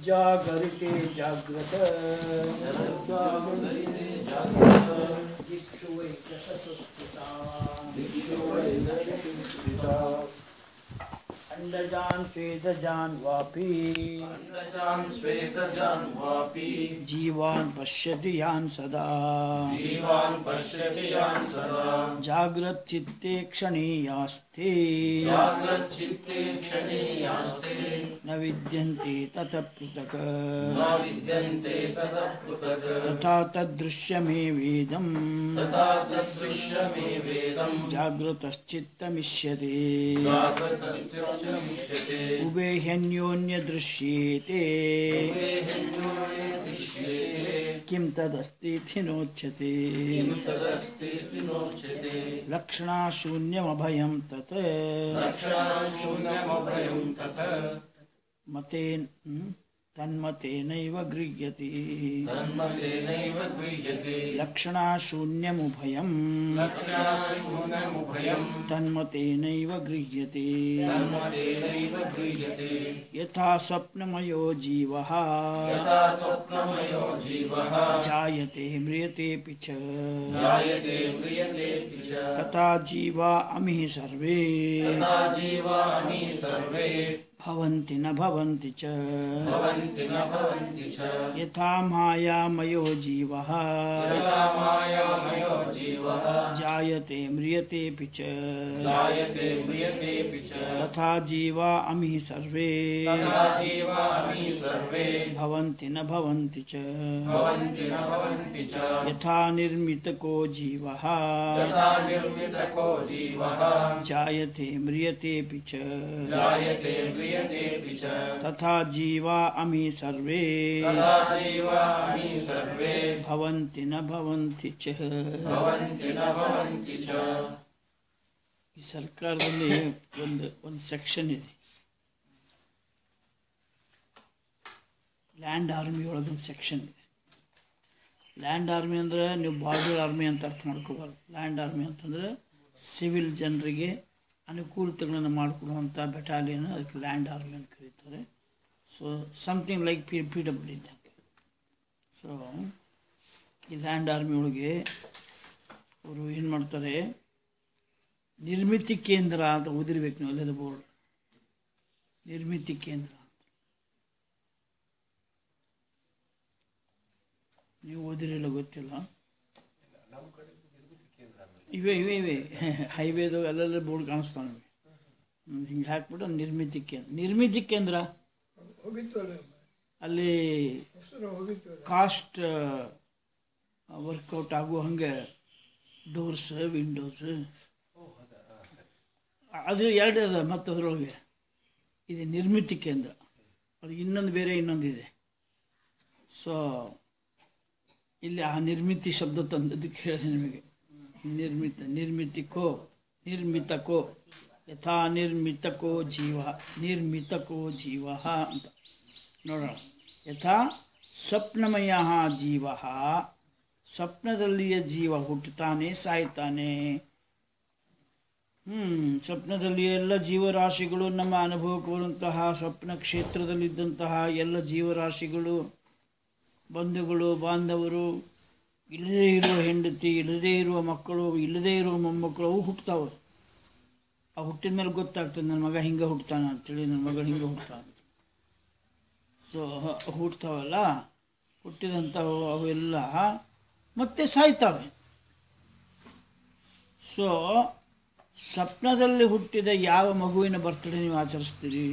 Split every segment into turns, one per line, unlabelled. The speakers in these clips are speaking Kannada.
शरज्जागरिते जाग्रत दिक्षु वै दशसुस्थिता अण्डजान् स्वेदजान् वापि
अण्डजान् श्वेतजान् वापि
जीवान् पश्यति यान् सदा
जीवान् पश्यति यान् सदा
जाग्रच्चित्ते क्षणीयास्ते
जाग्रच्चित्ते क्षणीयास्ते
न विद्यन्ते ततः पृथक्
न विद्यन्ते ततः पृथक्
तथा तद्दृश्यमेवेदम्
तथा तद्दृश्यमे वेदम्
जागृतश्चित्तमिष्यते
जागृतश्चित्तमुच्यते
उभे ह्यन्योन्यदृश्येते
वेहेन्योने दृश्येते
किं तदस्तीति नोच्यते
किं तदस्तीति नोच्यते
लक्षणाशून्यमभयं तत्
रक्षाशून्यमभयं तत्
मतेन तन्मतेनैव गृह्यते
तन्मतेनैव गृह्यते
लक्षणाशून्यमुभयं
लक्षाशून्यमुभयं
तन्मतेनैव गृह्यते
तन्मतेनैव गृह्यते
यथा स्वप्नमयो जीवः
यथा स्वप्नमयो जीवः
जायते म्रियतेऽपि च
जायते म्रियतेऽपि च
तथा जीवा अमिः सर्वे
तथा जीवानि सर्वे
भवन्ति न भवन्ति च
भवन्ति न भवन्ति च
यथा मायामयो जीवः
यथा मायामयो जीवः
जायते म्रियतेऽपि च
जायते म्रियतेऽपि च
तथा जीवा अमिः सर्वे
तथा जीवानि सर्वे
भवन्ति न भवन्ति च
भवन्ति न भवन्ति च
यथा निर्मितको जीवः
यथा निर्मितको जीवः
जायते म्रियतेऽपि च
जायते म्रियतेऽपि च
तथा जीवा अमी सर्वे
तथा जीवानि सर्वे
भवन्ति न भवन्ति च
ಭವಂತಿ ನ ಭವಂತಿ ಚ
ಈ ಸರ್ಕಾರದಲ್ಲಿ ಒಂದು ಒಂದು ಸೆಕ್ಷನ್ ಇದೆ ಲ್ಯಾಂಡ್ ಆರ್ಮಿ ಒಳಗೊಂದು ಸೆಕ್ಷನ್ ಇದೆ ಲ್ಯಾಂಡ್ ಆರ್ಮಿ ಅಂದರೆ ನೀವು ಬಾರ್ಡರ್ ಆರ್ಮಿ ಅಂತ ಅರ್ಥ ಮಾಡ್ಕೋಬಾರ್ದು ಲ್ಯಾಂಡ್ ಆರ್ಮಿ ಅಂತಂದರೆ ಸಿವಿಲ್ ಜನರಿಗೆ ಅನುಕೂಲತೆಗಳನ್ನು ಮಾಡಿಕೊಡುವಂಥ ಬೆಟಾಲಿಯನ್ ಅದಕ್ಕೆ ಲ್ಯಾಂಡ್ ಆರ್ಮಿ ಅಂತ ಕರೀತಾರೆ so something like P P W ಇದ್ದಂಗೆ ಸೊ ಈ ಲ್ಯಾಂಡ್ ಆರ್ಮಿ ಒಳಗೆ ಅವರು ಏನು ಮಾಡ್ತಾರೆ ನಿರ್ಮಿತಿ ಕೇಂದ್ರ ಅಂತ ಓದಿರ್ಬೇಕು ನೀವು ಅಲ್ಲೆಲ್ಲ ಬೋರ್ಡ್ ನಿರ್ಮಿತಿ ಕೇಂದ್ರ ಅಂತ ನೀವು ಓದಿರಲಿಲ್ಲ ಗೊತ್ತಿಲ್ಲ ಇವೆ ಇವೆ ಇವೆ ಹೈವೇದು ಅಲ್ಲೆಲ್ಲ ಬೋರ್ಡ್ ಕಾಣಿಸ್ತಾವೆ ನಿಮಗೆ ಹಿಂಗೆ ಹಾಕ್ಬಿಟ್ಟು ನಿರ್ಮಿತಿ ಕೇಂದ್ರ ನಿರ್ಮಿತಿ ಕೇಂದ್ರ ಅಲ್ಲಿ ಕಾಸ್ಟ್ ವರ್ಕೌಟ್ ಆಗೋ ಹಂಗೆ ಡೋರ್ಸ್ ವಿಂಡೋಸ್ ಅದು ಎರಡು ಅದ ಮತ್ತು ಅದರೊಳಗೆ ಇದು ನಿರ್ಮಿತಿ ಕೇಂದ್ರ ಅದು ಇನ್ನೊಂದು ಬೇರೆ ಇನ್ನೊಂದಿದೆ ಸೊ ಇಲ್ಲಿ ಆ ನಿರ್ಮಿತಿ ಶಬ್ದ ತಂದದ್ದಕ್ಕೆ ಹೇಳಿದೆ ನಿಮಗೆ ನಿರ್ಮಿತ ನಿರ್ಮಿತಿಕೋ ನಿರ್ಮಿತಕೋ ಯಥಾ ನಿರ್ಮಿತಕೋ ಜೀವ ನಿರ್ಮಿತಕೋ ಜೀವ ಅಂತ ನೋಡೋಣ ಯಥಾ ಸ್ವಪ್ನಮಯ ಜೀವ ಸ್ವಪ್ನದಲ್ಲಿಯ ಜೀವ ಹುಟ್ಟುತ್ತಾನೆ ಸಾಯ್ತಾನೆ ಹ್ಮ್ ಸ್ವಪ್ನದಲ್ಲಿ ಎಲ್ಲ ಜೀವರಾಶಿಗಳು ನಮ್ಮ ಅನುಭವಕ್ಕೆ ಬರುವಂತಹ ಸ್ವಪ್ನ ಕ್ಷೇತ್ರದಲ್ಲಿದ್ದಂತಹ ಎಲ್ಲ ಜೀವರಾಶಿಗಳು ಬಂಧುಗಳು ಬಾಂಧವರು ಇಲ್ಲದೇ ಇರುವ ಹೆಂಡತಿ ಇಲ್ಲದೇ ಇರುವ ಮಕ್ಕಳು ಇಲ್ಲದೇ ಇರುವ ಮೊಮ್ಮಕ್ಕಳು ಅವು ಹುಟ್ಟುತ್ತಾವೆ ಆ ಹುಟ್ಟಿದ ಮೇಲೆ ಗೊತ್ತಾಗ್ತದೆ ನನ್ನ ಮಗ ಹಿಂಗೆ ಹುಟ್ಟುತ್ತಾನ ಅಂತೇಳಿ ನನ್ನ ಮಗಳು ಹಿಂಗೆ ಹುಟ್ಟುತ್ತಾನ ಸೊ ಹುಟ್ತಾವಲ್ಲ ಹುಟ್ಟಿದಂಥವು ಅವೆಲ್ಲ ಮತ್ತೆ ಸಾಯ್ತವೆ ಸೊ ಸ್ವಪ್ನದಲ್ಲಿ ಹುಟ್ಟಿದ ಯಾವ ಮಗುವಿನ ಬರ್ತಡೇ ನೀವು ಆಚರಿಸ್ತೀರಿ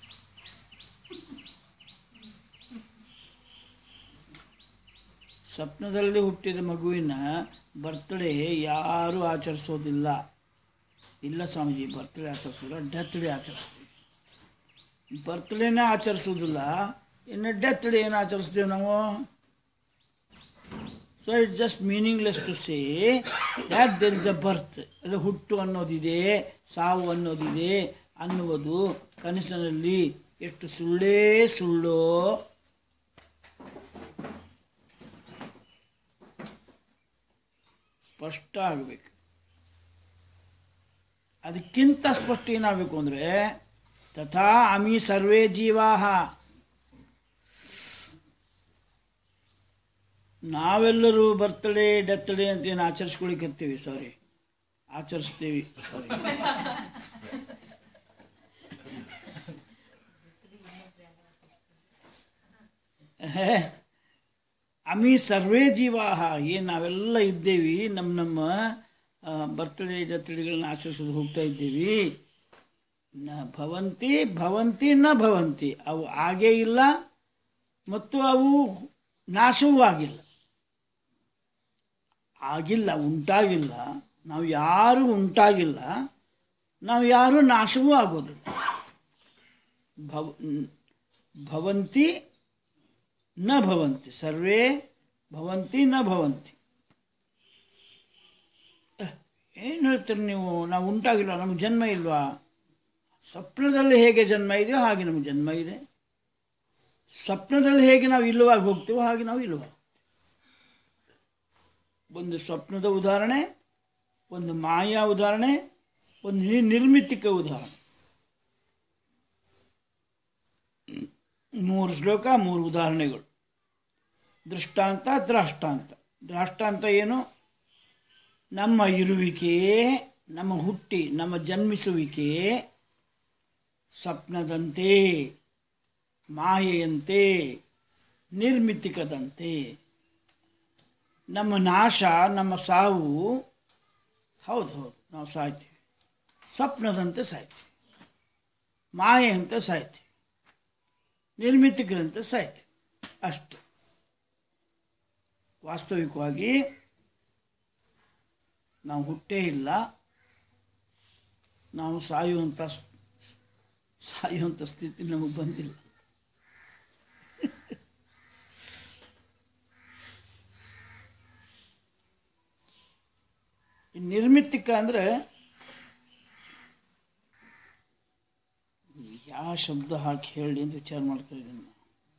ಸ್ವಪ್ನದಲ್ಲಿ ಹುಟ್ಟಿದ ಮಗುವಿನ ಬರ್ತ್ಡೇ ಯಾರೂ ಆಚರಿಸೋದಿಲ್ಲ ಇಲ್ಲ ಸ್ವಾಮೀಜಿ ಬರ್ತ್ಡೇ ಆಚರಿಸೋಲ್ಲ ಡೆತ್ ಡೇ ಆಚರಿಸ್ತೀವಿ ಬರ್ತ್ಡೇನೇ ಆಚರಿಸೋದಿಲ್ಲ ಇನ್ನು ಡೆತ್ ಡೇ ಏನು ಆಚರಿಸ್ತೀವಿ ನಾವು so it's just meaningless to say that there is a birth ಅಲ್ಲಿ ಹುಟ್ಟು ಅನ್ನೋದಿದೆ ಸಾವು ಅನ್ನೋದಿದೆ ಅನ್ನುವುದು ಕನಸಿನಲ್ಲಿ ಎಷ್ಟು ಸುಳ್ಳೇ ಸುಳ್ಳೋ ಸ್ಪಷ್ಟ ಆಗಬೇಕು ಅದಕ್ಕಿಂತ ಸ್ಪಷ್ಟ ಏನಾಗಬೇಕು ಅಂದರೆ ತಥಾ ಅಮಿ ಸರ್ವೇ ಜೀವಾ ನಾವೆಲ್ಲರೂ ಬರ್ತಡೇ ಡೆತ್ತಡೇ ಅಂತ ಏನು ಆಚರಿಸ್ಕೊಳಿಕತ್ತೀವಿ ಸಾರಿ ಆಚರಿಸ್ತೀವಿ ಸಾರಿ ಅಮಿ ಸರ್ವೇ ಜೀವಾಹ ಏನು ನಾವೆಲ್ಲ ಇದ್ದೇವಿ ನಮ್ಮ ನಮ್ಮ ಬರ್ತ್ಡೇ ಡೆತ್ತಡೆಗಳನ್ನ ಆಚರಿಸೋದು ಹೋಗ್ತಾ ಇದ್ದೀವಿ ನ ಭವಂತಿ ಭವಂತಿ ನ ಭವಂತಿ ಅವು ಆಗೇ ಇಲ್ಲ ಮತ್ತು ಅವು ನಾಶವೂ ಆಗಿಲ್ಲ ಆಗಿಲ್ಲ ಉಂಟಾಗಿಲ್ಲ ನಾವು ಯಾರು ಉಂಟಾಗಿಲ್ಲ ನಾವು ಯಾರು ನಾಶವೂ ಆಗೋದಿಲ್ಲ ಭವ ಭವಂತಿ ನ ಭವಂತಿ ಸರ್ವೇ ಭವಂತಿ ನ ಭವಂತಿ ಏನು ಹೇಳ್ತೀರಿ ನೀವು ನಾವು ಉಂಟಾಗಿಲ್ಲ ನಮಗೆ ಜನ್ಮ ಇಲ್ವಾ ಸ್ವಪ್ನದಲ್ಲಿ ಹೇಗೆ ಜನ್ಮ ಇದೆಯೋ ಹಾಗೆ ನಮಗೆ ಜನ್ಮ ಇದೆ ಸ್ವಪ್ನದಲ್ಲಿ ಹೇಗೆ ನಾವು ಇಲ್ಲವಾಗಿ ಹೋಗ್ತೀವೋ ಹಾಗೆ ನಾವು ಇಲ್ಲವ ಒಂದು ಸ್ವಪ್ನದ ಉದಾಹರಣೆ ಒಂದು ಮಾಯಾ ಉದಾಹರಣೆ ಒಂದು ನಿ- ನಿರ್ಮಿತಿಕ ಉದಾಹರಣೆ ಮೂರು ಶ್ಲೋಕ ಮೂರು ಉದಾಹರಣೆಗಳು ದೃಷ್ಟಾಂತ ದ್ರಾಷ್ಟಾಂತ ದ್ರಾಷ್ಟಾಂತ ಏನು ನಮ್ಮ ಇರುವಿಕೆ ನಮ್ಮ ಹುಟ್ಟಿ ನಮ್ಮ ಜನ್ಮಿಸುವಿಕೆ ಸ್ವಪ್ನದಂತೆ ಮಾಯೆಯಂತೆ ನಿರ್ಮಿತಿಕದಂತೆ ನಮ್ಮ ನಾಶ ನಮ್ಮ ಸಾವು ಹೌದು ಹೌದು ನಾವು ಸಾಯ್ತೀವಿ ಸ್ವಪ್ನದಂತೆ ಸಾಯ್ತೀವಿ ಮಾಯೆಯಂತೆ ಸಾಯ್ತೀವಿ ನಿರ್ಮಿತಿಕದಂತೆ ಸಾಯ್ತೀವಿ ಅಷ್ಟು ವಾಸ್ತವಿಕವಾಗಿ ನಾವು ಹುಟ್ಟೇ ಇಲ್ಲ ನಾವು ಸಾಯುವಂಥ ಸ್- ಸ್- ಸಾಯುವಂಥ ಸ್ಥಿತಿ ನಮಗೆ ಬಂದಿಲ್ಲ ಈ ನಿರ್ಮಿತಿಕ ಅಂದರೆ ಯಾವ ಶಬ್ದ ಹಾಕಿ ಹೇಳಿ ಅಂತ ವಿಚಾರ ಮಾಡ್ತಾ ಇದ್ದೀನಿ ನಾನು.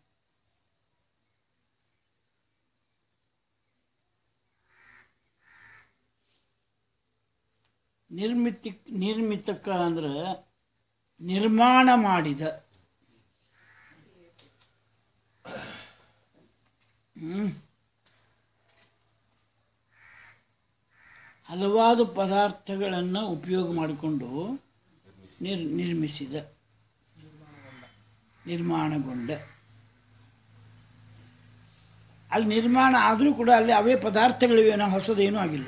ನಿರ್ಮಿತಿ ನಿರ್ಮಿತಕ ಅಂದ್ರೆ ನಿರ್ಮಾಣ ಮಾಡಿದ ಹ್ಮ್. ಹಲವಾರು ಪದಾರ್ಥಗಳನ್ನು ಉಪಯೋಗ ಮಾಡಿಕೊಂಡು ನಿರ್ ನಿರ್ಮಿಸಿದ ನಿರ್ಮಾಣಗೊಂಡ ಅಲ್ಲಿ ನಿರ್ಮಾಣ ಆದರೂ ಕೂಡ ಅಲ್ಲಿ ಅವೇ ಪದಾರ್ಥಗಳಿವೆ ನಾವು ಹೊಸದೇನೂ ಆಗಿಲ್ಲ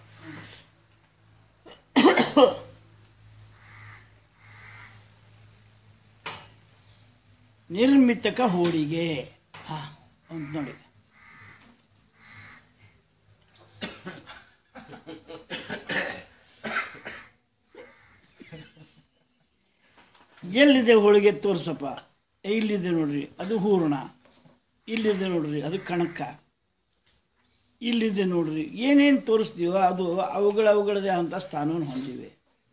ನಿರ್ಮಿತಕ ಹೋಳಿಗೆ ಹಾಂ ಅಂತ ನೋಡಿ ಎಲ್ಲಿದೆ ಹೋಳಿಗೆ ತೋರ್ಸಪ್ಪ ಏ, ಇಲ್ಲಿದೆ ನೋಡ್ರಿ ಅದು ಹೂರ್ಣ ಇಲ್ಲಿದೆ ನೋಡ್ರಿ ಅದು ಕಣಕ ಇಲ್ಲಿದೆ ನೋಡ್ರಿ ಏನೇನು ತೋರಿಸ್ತೀವೋ ಅದು ಅವುಗಳ ಅವುಗಳದೇ ಅಂತ ಸ್ಥಾನವನ್ನು ಹೊಂದಿವೆ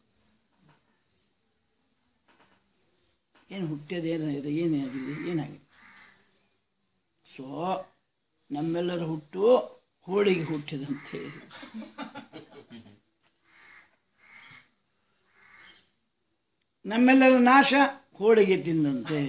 ಏನು ಹುಟ್ಟ್ಯದ ಏನಾಗಿದೆ ಏನಾಗಿದೆ ಏನಾಗಿದೆ ಸೊ ನಮ್ಮೆಲ್ಲರ ಹುಟ್ಟು ಹೋಳಿಗೆ ಹುಟ್ಟಿದಂತೆ ನಮ್ಮೆಲ್ಲರ ನಾಶ ಹೋಳಿಗೆ ತಿಂದಂತೆ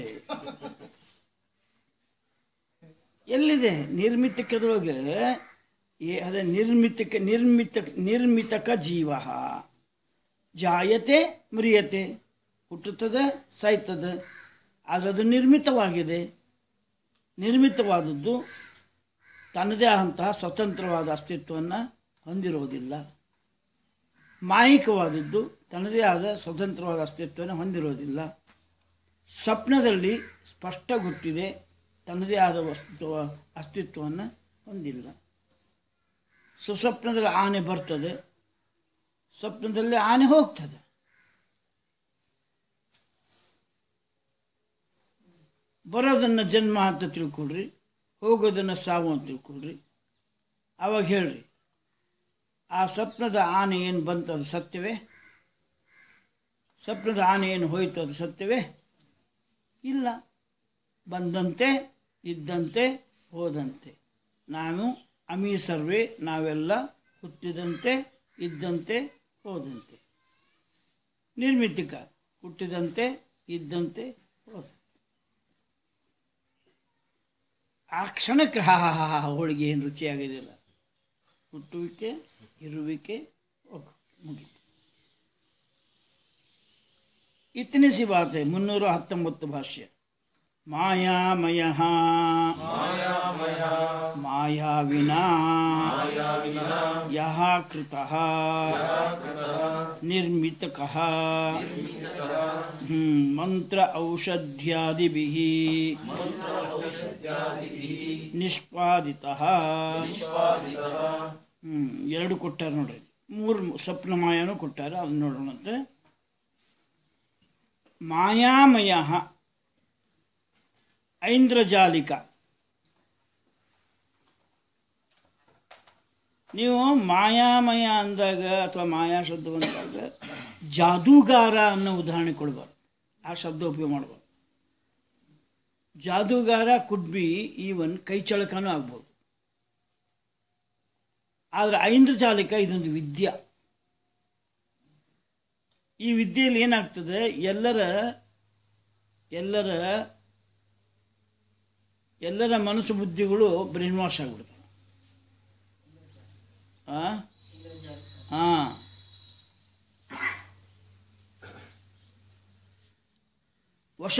ಎಲ್ಲಿದೆ ನಿರ್ಮಿತಕದೊಳಗೆ ಏ- ಅದೇ ನಿರ್ಮಿತಕ ನಿರ್ಮಿತ ನಿರ್ಮಿತಕ ಜೀವ ಜಾಯತೆ ಮ್ರಿಯತೆ ಹುಟ್ಟುತ್ತದೆ ಸಾಯ್ತದೆ ಆದರೆ ಅದು ನಿರ್ಮಿತವಾಗಿದೆ ನಿರ್ಮಿತವಾದದ್ದು ತನ್ನದೇ ಆದಂತಹ ಸ್ವತಂತ್ರವಾದ ಅಸ್ತಿತ್ವವನ್ನು ಹೊಂದಿರೋದಿಲ್ಲ ಮಾಯಿಕವಾದದ್ದು ತನ್ನದೇ ಆದ ಸ್ವತಂತ್ರವಾದ ಅಸ್ತಿತ್ವವನ್ನು ಹೊಂದಿರೋದಿಲ್ಲ ಸ್ವಪ್ನದಲ್ಲಿ ಸ್ಪಷ್ಟ ಗೊತ್ತಿದೆ ತನ್ನದೇ ಆದ ವಸ್ತು ಅಸ್ತಿತ್ವವನ್ನು ಹೊಂದಿಲ್ಲ ಸುಸ್ವಪ್ನದಲ್ಲಿ ಆನೆ ಬರ್ತದೆ ಸ್ವಪ್ನದಲ್ಲಿ ಆನೆ ಹೋಗ್ತದೆ ಬರೋದನ್ನು ಜನ್ಮ ಅಂತ ತಿಳ್ಕೊಳ್ರಿ ಹೋಗೋದನ್ನು ಸಾವು ಅಂತ ತಿಳ್ಕೊಳ್ರಿ ಅವಾಗ ಹೇಳ್ರಿ ಆ ಸ್ವಪ್ನದ ಆನೆ ಏನು ಬಂತು ಅದು ಸತ್ಯವೇ ಸ್ವಪ್ನದ ಆನೆ ಏನು ಹೋಯ್ತು ಅದು ಸತ್ಯವೇ ಇಲ್ಲ ಬಂದಂತೆ ಇದ್ದಂತೆ ಹೋದಂತೆ ನಾನು ಅಮೀ ಸರ್ವೇ ನಾವೆಲ್ಲ ಹುಟ್ಟಿದಂತೆ ಇದ್ದಂತೆ ಹೋದಂತೆ ನಿರ್ಮಿತಿಕ ಹುಟ್ಟಿದಂತೆ ಇದ್ದಂತೆ ಹೋದಂತೆ ಆ ಕ್ಷಣಕ್ಕೆ ಹಾ ಹಾ ಹಾ ಹಾ ಹೋಳಿಗೆ ಏನು ರುಚಿಯಾಗೋದಿಲ್ಲ ಹುಟ್ಟುವಿಕೆ ಇರುವಿಕೆ ಹೋಗು ಮುಗೀತು ಇತನಿ ಸಿ ಬಾತ್ ಹೈ ಮುನ್ನೂರ ಹತ್ತೊಂಬತ್ತು ಭಾಷ್ಯ ಮಾಯಾಮಯ ಮಾಯಾವಿನಾ ಯಹ ಕೃತಃ ನಿರ್ಮಿತಕಃ ಹ್ಮ್, ಮಂತ್ರ ಔಷಧ್ಯಾದಿಭಿಃ ನಿಷ್ಪಾದಿತಃ ಹ್ಮ್, ಎರಡು ಕೊಟ್ಟಾರ ನೋಡ್ರಿ ಮೂರು ಸ್ವಪ್ನ ಮಾಯನೂ ಕೊಟ್ಟಾರ ಅದನ್ನ ನೋಡೋಣಂತೆ ಮಾಯಾಮಯ ಐಂದ್ರಜಾಲಿಕ ನೀವು ಮಾಯಾಮಯ ಅಂದಾಗ ಅಥವಾ ಮಾಯಾ ಶಬ್ದ ಬಂದಾಗ ಜಾದೂಗಾರ ಅನ್ನೋ ಉದಾಹರಣೆ ಕೊಡ್ಬಾರ್ದು ಆ ಶಬ್ದ ಉಪಯೋಗ ಮಾಡ್ಬಾರ್ದು ಜಾದೂಗಾರ ಕುಡ್ ಬಿ ಈವನ್ ಕೈಚಳಕನೂ ಆಗ್ಬೋದು ಆದರೆ ಐಂದ್ರಜಾಲಿಕ ಇದೊಂದು ವಿದ್ಯೆ ಈ ವಿದ್ಯೆಯಲ್ಲಿ ಏನಾಗ್ತದೆ ಎಲ್ಲರ ಎಲ್ಲರ ಎಲ್ಲರ ಮನಸ್ಸು ಬುದ್ಧಿಗಳು ಬ್ರೈನ್ ವಾಶ್ ಆಗಿಬಿಡ್ತವೆ ಹಾಂ ವಶ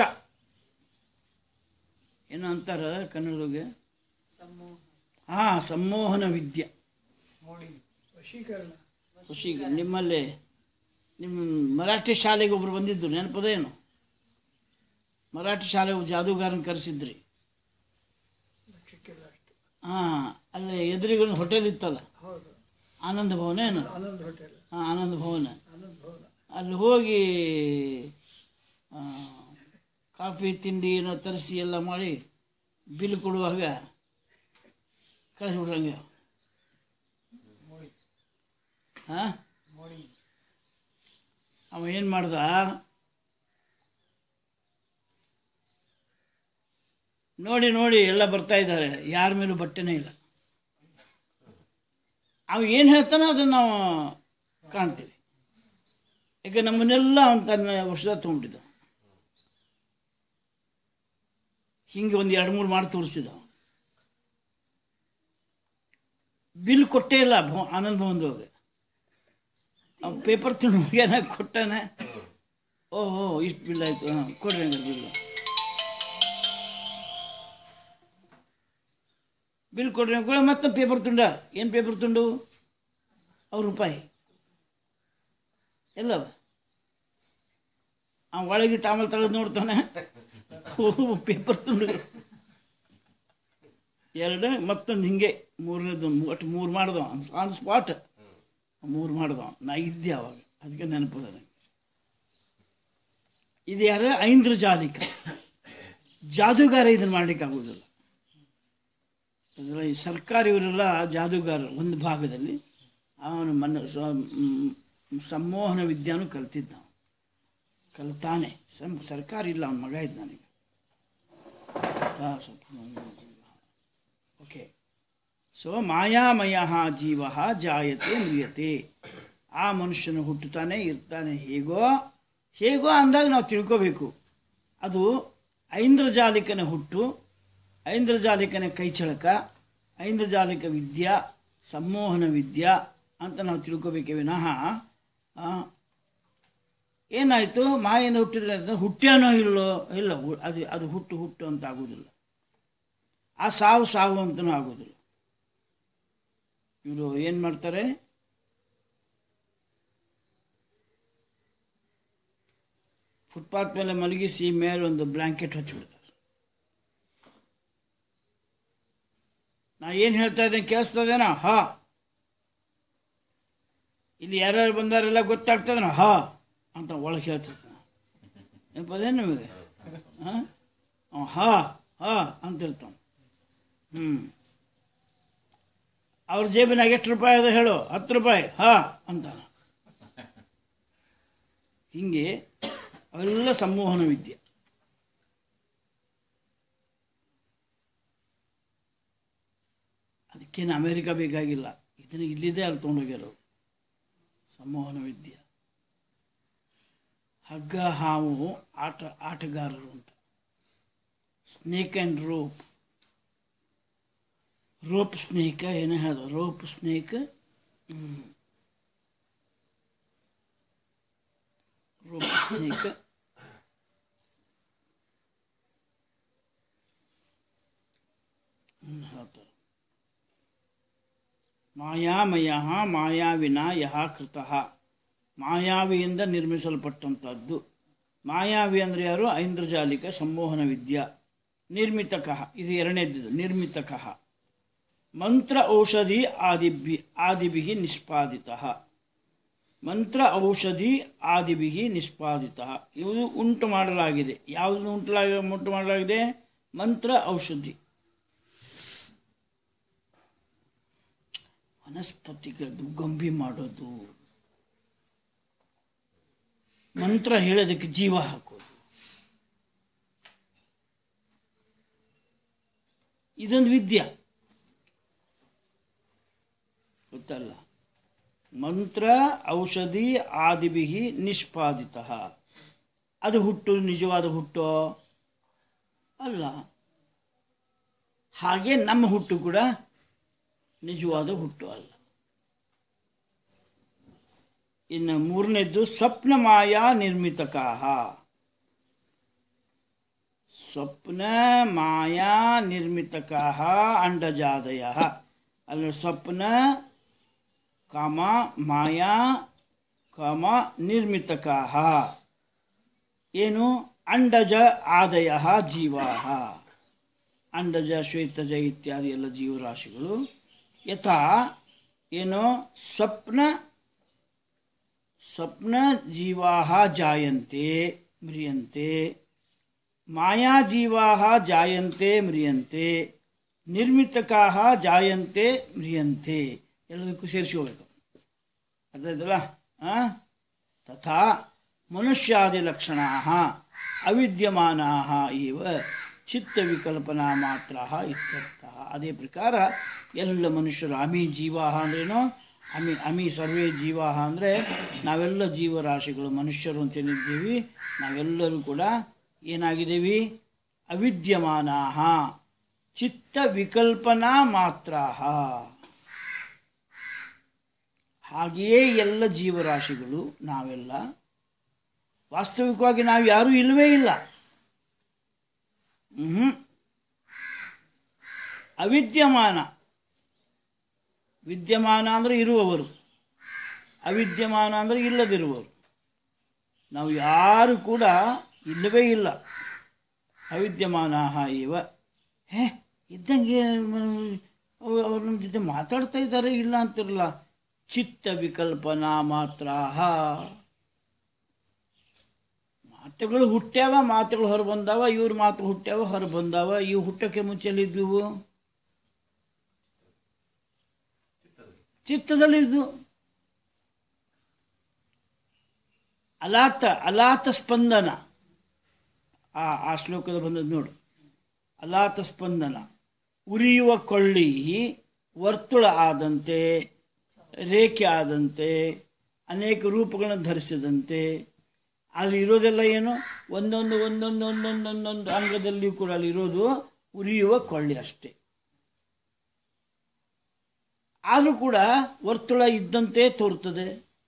ಏನು ಅಂತಾರ ಕನ್ನಡದಾಗೆ ಹಾಂ ಸಂಮೋಹನ ವಿದ್ಯೆ
ವಶೀಕರಣ
ಖುಷಿ ನಿಮ್ಮಲ್ಲಿ ನಿಮ್ಮ ಮರಾಠಿ ಶಾಲೆಗೆ ಒಬ್ರು ಬಂದಿದ್ರು ನೆನಪದೇನು ಮರಾಠಿ ಶಾಲೆ ಜಾದೂಗಾರನ ಕರೆಸಿದ್ರಿ
ಲಕ್ಷಕ್ಕಿಲ್ಲ ಅಷ್ಟು
ಹಾಂ ಅಲ್ಲಿ ಎದುರಿಗೊಂದು ಹೋಟೆಲ್ ಇತ್ತಲ್ಲ
ಹೌದು
ಆನಂದ ಭವನ ಏನು
ಆನಂದ್ ಹೋಟೆಲ್
ಹಾಂ ಆನಂದ ಭವನ
ಆನಂದ್ ಭವನ
ಅಲ್ಲಿ ಹೋಗಿ ಆ, ಕಾಫಿ ತಿಂಡಿ ಏನೋ ತರಿಸಿ ಎಲ್ಲ ಮಾಡಿ ಬಿಲ್ ಕೊಡುವಾಗ ಕಳಿಸ್ಬಿಟ್ರಂಗೆ ಹಾಂ ಅವ ಏನು ಮಾಡ್ದ ನೋಡಿ ನೋಡಿ ಎಲ್ಲ ಬರ್ತಾ ಇದ್ದಾರೆ ಯಾರ ಮೇಲೂ ಬಟ್ಟೆನೇ ಇಲ್ಲ ಅವ ಏನು ಹೇಳ್ತಾನೋ ಅದನ್ನು ನಾವು ಕಾಣ್ತೀವಿ ಯಾಕೆ ನಮ್ಮನ್ನೆಲ್ಲ ಅವನು ತನ್ನ ವರ್ಷದ ತೊಗೊಂಡಿದ್ದ ಹಿಂಗೆ ಒಂದು ಎರಡು ಮೂರು ಮಾಡಿ ತೋರಿಸಿದ ಬಿಲ್ ಕೊಟ್ಟೇ ಇಲ್ಲ ಭವ ಆನಂದ್ ಭವನದೊಳಗೆ ಅವ್ ಪೇಪರ್ ತಿಂದು ಏನಾಗ ಕೊಟ್ಟಾನೆ ಓಹೋ ಇಷ್ಟು ಬಿಲ್ ಆಯಿತು ಹಾಂ ಕೊಡ್ರಿ ಹಂಗಾರೆ ಬಿಲ್ ಬಿಲ್ ಕೊಡ್ರಿ ಅಂದ್ಕೊಳ್ಳಿ ಮತ್ತೆ ಪೇಪರ್ ತುಂಡ ಏನು ಪೇಪರ್ ತುಂಡು ಅವ್ರ ರೂಪಾಯಿ ಎಲ್ಲವ ಆ ಒಳಗಿಟ್ಟು ಆಮೇಲೆ ತೆಗೆದು ನೋಡ್ತಾನೆ ಪೇಪರ್ ತುಂಡು ಎರಡು ಮತ್ತೊಂದು ಹಿಂಗೆ ಮೂರನೇದು ಒಟ್ಟು ಮೂರು ಮಾಡ್ದವ ಆನ್ ಸ್ಪಾಟ್ ಮೂರು ಮಾಡ್ದವ ನಾ ಇದ್ದೆ ಅವಾಗ ಅದಕ್ಕೆ ನೆನಪದ ನನಗೆ ಇದು ಯಾರ ಐಂದ್ರ ಜಾಲಿಕ ಜಾದೂಗಾರ ಇದನ್ನು ಮಾಡ್ಲಿಕ್ಕೆ ಆಗೋದಿಲ್ಲ ಅದರ ಈ ಸರ್ಕಾರಿ ಇವರೆಲ್ಲ ಜಾದೂಗಾರ ಒಂದು ಭಾಗದಲ್ಲಿ ಅವನು ಮನ ಸ- ಮ್, ಸಂಮೋಹನ ವಿದ್ಯಾನು ಕಲ್ತಿದ್ದ ಅವನು. ಕಲ್ತಾನೆ ಸಂ ಸರ್ಕಾರ ಇಲ್ಲ ಅವನ ಮಗ ಇದ್ದ ನನಗೆ ಓಕೆ ಸೊ ಮಾಯಾಮಯ ಜೀವ ಜಾಯತೆ ಮ್ರಿಯತೆ ಆ ಮನುಷ್ಯನು ಹುಟ್ಟುತ್ತಾನೆ ಇರ್ತಾನೆ ಹೇಗೋ ಹೇಗೋ ಅಂದಾಗ ನಾವು ತಿಳ್ಕೋಬೇಕು ಅದು ಐಂದ್ರಜಾಲಿಕನ ಹುಟ್ಟು ಐಂದ್ರಜಾಲಿಕನ ಕೈಚಳಕ ಐಂದ್ರಜಾಲಿಕ ವಿದ್ಯಾ ಸಂಮೋಹನ ವಿದ್ಯಾ ಅಂತ ನಾವು ತಿಳ್ಕೋಬೇಕೇ ವಿನಃ ಆ, ಏನಾಯಿತು ಮಾಯಿಂದ ಹುಟ್ಟಿದ್ರೆ ಅದು ಹುಟ್ಟ್ಯಾನೋ ಇಲ್ಲೋ ಇಲ್ಲ ಹು- ಅದು ಅದು ಹುಟ್ಟು ಹುಟ್ಟು ಅಂತ ಆಗೋದಿಲ್ಲ ಆ ಸಾವು ಸಾವು ಅಂತನೂ ಆಗೋದಿಲ್ಲ ಇವರು ಏನು ಮಾಡ್ತಾರೆ ಫುಟ್ಪಾತ್ ಮೇಲೆ ಮಲಗಿಸಿ ಮೇಲೆ ಒಂದು ಬ್ಲ್ಯಾಂಕೆಟ್ ಹಚ್ಚಿಬಿಡ್ತಾರೆ ನಾ ಏನು ಹೇಳ್ತಾ ಇದ್ದೇನೆ ಕೇಳಿಸ್ತದೇನಾ ಹಾ ಇಲ್ಲಿ ಯಾರ್ಯಾರು ಬಂದಾರೆಲ್ಲ ಗೊತ್ತಾಗ್ತದನ ಹಾ ಅಂತ ಒಳಗೆ ಹೇಳ್ತಿರ್ತಾನೆ ನೆನಪದೇನು ನಿಮಗೆ ಹಾಂ ಹಾ ಹಾ ಅಂತಿರ್ತಾನೆ ಹ್ಞೂ ಅವ್ರ ಜೇಬಿನಾಗ ಎಷ್ಟು ರೂಪಾಯಿ ಅದ ಹೇಳು ಹತ್ತು ರೂಪಾಯಿ ಹಾ ಅಂತಾನೆ ಹಿಂಗೆ ಅವೆಲ್ಲ ಸಂಮೋಹನ ವಿದ್ಯೆ ಅದಕ್ಕೇನು ಅಮೇರಿಕ ಬೇಕಾಗಿಲ್ಲ ಇದನ್ನು ಇಲ್ಲಿದೆ ಅಲ್ಲಿ ತೊಗೊಂಡೋಗ್ಯಾರ ಸಂಮೋಹನ ವಿದ್ಯೆ ಹಗ್ಗ ಹಾವು ಆಟ ಆಟಗಾರರು ಅಂತ snake and rope rope snake ಏನೇ ಅದು ರೋಪ್ ಸ್ನೇಕ್ ರೋಪ್ ಸ್ನೇಕ್ ಹೇಳ್ತಾರೆ ಮಾಯಾಮಯ ಮಾಯಾವಿನ ಯಹ ಕೃತಃ ಮಾಯಾವಿಯಿಂದ ನಿರ್ಮಿಸಲ್ಪಟ್ಟಂಥದ್ದು ಮಾಯಾವಿ ಅಂದರೆ ಯಾರು ಐಂದ್ರಜಾಲಿಕ ಸಂಮೋಹನ ವಿದ್ಯಾ ನಿರ್ಮಿತಕಃ ಇದು ಎರಡನೇದ್ದು ನಿರ್ಮಿತಕಃ ಮಂತ್ರ ಔಷಧಿ ಆದಿಭಿ ಆದಿಭಿ ನಿಷ್ಪಾದಿತ ಮಂತ್ರ ಔಷಧಿ ಆದಿಭಿ ನಿಷ್ಪಾದಿತ ಇದು ಉಂಟು ಮಾಡಲಾಗಿದೆ ಯಾವುದು ಉಂಟು ಉಂಟು ಮಾಡಲಾಗಿದೆ ಮಂತ್ರ ಔಷಧಿ ವನಸ್ಪತಿಗಳದ್ದು ಗೊಂಬಿ ಮಾಡೋದು ಮಂತ್ರ ಹೇಳೋದಕ್ಕೆ ಜೀವ ಹಾಕೋದು ಇದೊಂದು ವಿದ್ಯೆ ಗೊತ್ತಲ್ಲ ಮಂತ್ರ ಔಷಧಿ ಆದಿಭಿ ನಿಷ್ಪಾದಿತ ಅದು ಹುಟ್ಟು ನಿಜವಾದ ಹುಟ್ಟೋ ಅಲ್ಲ ಹಾಗೆ ನಮ್ಮ ಹುಟ್ಟು ಕೂಡ ನಿಜವಾದ ಹುಟ್ಟು ಅಲ್ಲ ಇನ್ನು ಮೂರನೇದ್ದು ಸ್ವಪ್ನ ಮಾಯಾ ನಿರ್ಮಿತಕಾಹ ಸ್ವಪ್ನ ಮಾಯಾ ನಿರ್ಮಿತಕಾಹ ಅಂಡಜಾದಯ ಅಲ್ಲಿ ಸ್ವಪ್ನ ಕಾಮ ಮಾಯಾ ಕಾಮ ನಿರ್ಮಿತಕಾಹ ಏನು ಅಂಡಜ ಆದಯ ಜೀವಾ ಅಂಡಜ ಶ್ವೇತಜ ಇತ್ಯಾದಿ ಎಲ್ಲ ಜೀವರಾಶಿಗಳು ಯಥಾ ಏನು ಸ್ವಪ್ನ ಸ್ವಪ್ನ ಜೀವಾ ಜಾಯಂತೆ ಮ್ರಿಯಂತೆ ಮಾಯಾ ಜೀವಾ ಜಾಯಂತೆ ಮ್ರಿಯಂತೆ ನಿರ್ಮಿತಕಾ ಜಾಯಂತೆ ಮ್ರಿಯಂತೆ ಎಲ್ಲದಕ್ಕೂ ಸೇರಿಸ್ಕೋಬೇಕು ಅರ್ಥ ಆಯ್ತಲ್ಲ ಆ? ತಥಾ ಮನುಷ್ಯಾದಿ ಲಕ್ಷಣಾ ಅವಿದ್ಯಮಾನಾ ಇವ ಚಿತ್ತವಿಕಲ್ಪನಾ ಮಾತ್ರ ಇತ್ಯರ್ಥ ಅದೇ ಪ್ರಕಾರ ಎಲ್ಲ ಮನುಷ್ಯರು ಅಮಿ ಜೀವ ಅಂದ್ರೇನು ಅಮಿ ಅಮಿ ಸರ್ವೇ ಜೀವ ಅಂದರೆ ನಾವೆಲ್ಲ ಜೀವರಾಶಿಗಳು ಮನುಷ್ಯರು ಅಂತೇನಿದ್ದೀವಿ ನಾವೆಲ್ಲರೂ ಕೂಡ ಏನಾಗಿದ್ದೀವಿ ಅವಿದ್ಯಮಾನಾ ಚಿತ್ತ ವಿಕಲ್ಪನಾ ಮಾತ್ರ ಹಾಗೆಯೇ ಎಲ್ಲ ಜೀವರಾಶಿಗಳು ನಾವೆಲ್ಲ ವಾಸ್ತವಿಕವಾಗಿ ನಾವು ಯಾರೂ ಇಲ್ಲವೇ ಇಲ್ಲ ಹ್ಮ್ ಅವಿದ್ಯಮಾನ ವಿದ್ಯಮಾನ ಅಂದರೆ ಇರುವವರು ಅವಿದ್ಯಮಾನ ಅಂದರೆ ಇಲ್ಲದಿರುವವರು ನಾವು ಯಾರು ಕೂಡ ಇಲ್ಲವೇ ಇಲ್ಲ ಅವಿದ್ಯಮಾನ ಇವ ಹೇ ಇದ್ದಂಗೆ ಅವ್ರು ಅವ್ರು ನಮ್ಮ ಜೊತೆ ಮಾತಾಡ್ತಾ ಇದ್ದಾರೆ ಇಲ್ಲ ಅಂತಿರಲ್ಲ ಚಿತ್ತ ವಿಕಲ್ಪನಾ ಮಾತ್ರ ಮಾತುಗಳು ಹುಟ್ಟ್ಯಾವ ಮಾತುಗಳು ಹೊರ ಬಂದಾವ ಇವ್ರ ಮಾತು ಹುಟ್ಟ್ಯಾವ ಹೊರ ಬಂದಾವ ಇವು ಹುಟ್ಟಕ್ಕೆ ಮುಂಚೆಲಿದ್ವು ಚಿತ್ತದಲ್ಲಿದ್ದು ಅಲಾತ ಅಲಾತ ಸ್ಪಂದನ ಆ ಆ ಶ್ಲೋಕದ ಬಂದದ್ದು ನೋಡು ಅಲಾತ ಸ್ಪಂದನ ಉರಿಯುವ ಕೊಳ್ಳಿ ವರ್ತುಳ ಆದಂತೆ ರೇಖೆ ಆದಂತೆ ಅನೇಕ ರೂಪಗಳನ್ನು ಧರಿಸಿದಂತೆ ಅಲ್ಲಿ ಇರೋದೆಲ್ಲ ಏನು ಒಂದೊಂದು ಒಂದೊಂದು ಒಂದೊಂದು ಒಂದೊಂದು ಅಂಗದಲ್ಲಿಯೂ ಕೂಡ ಅಲ್ಲಿ ಇರೋದು ಉರಿಯುವ ಕೊಳ್ಳಿ ಅಷ್ಟೇ ಆದರೂ ಕೂಡ ವರ್ತುಳ ಇದ್ದಂತೆ ತೋರ್ತದೆ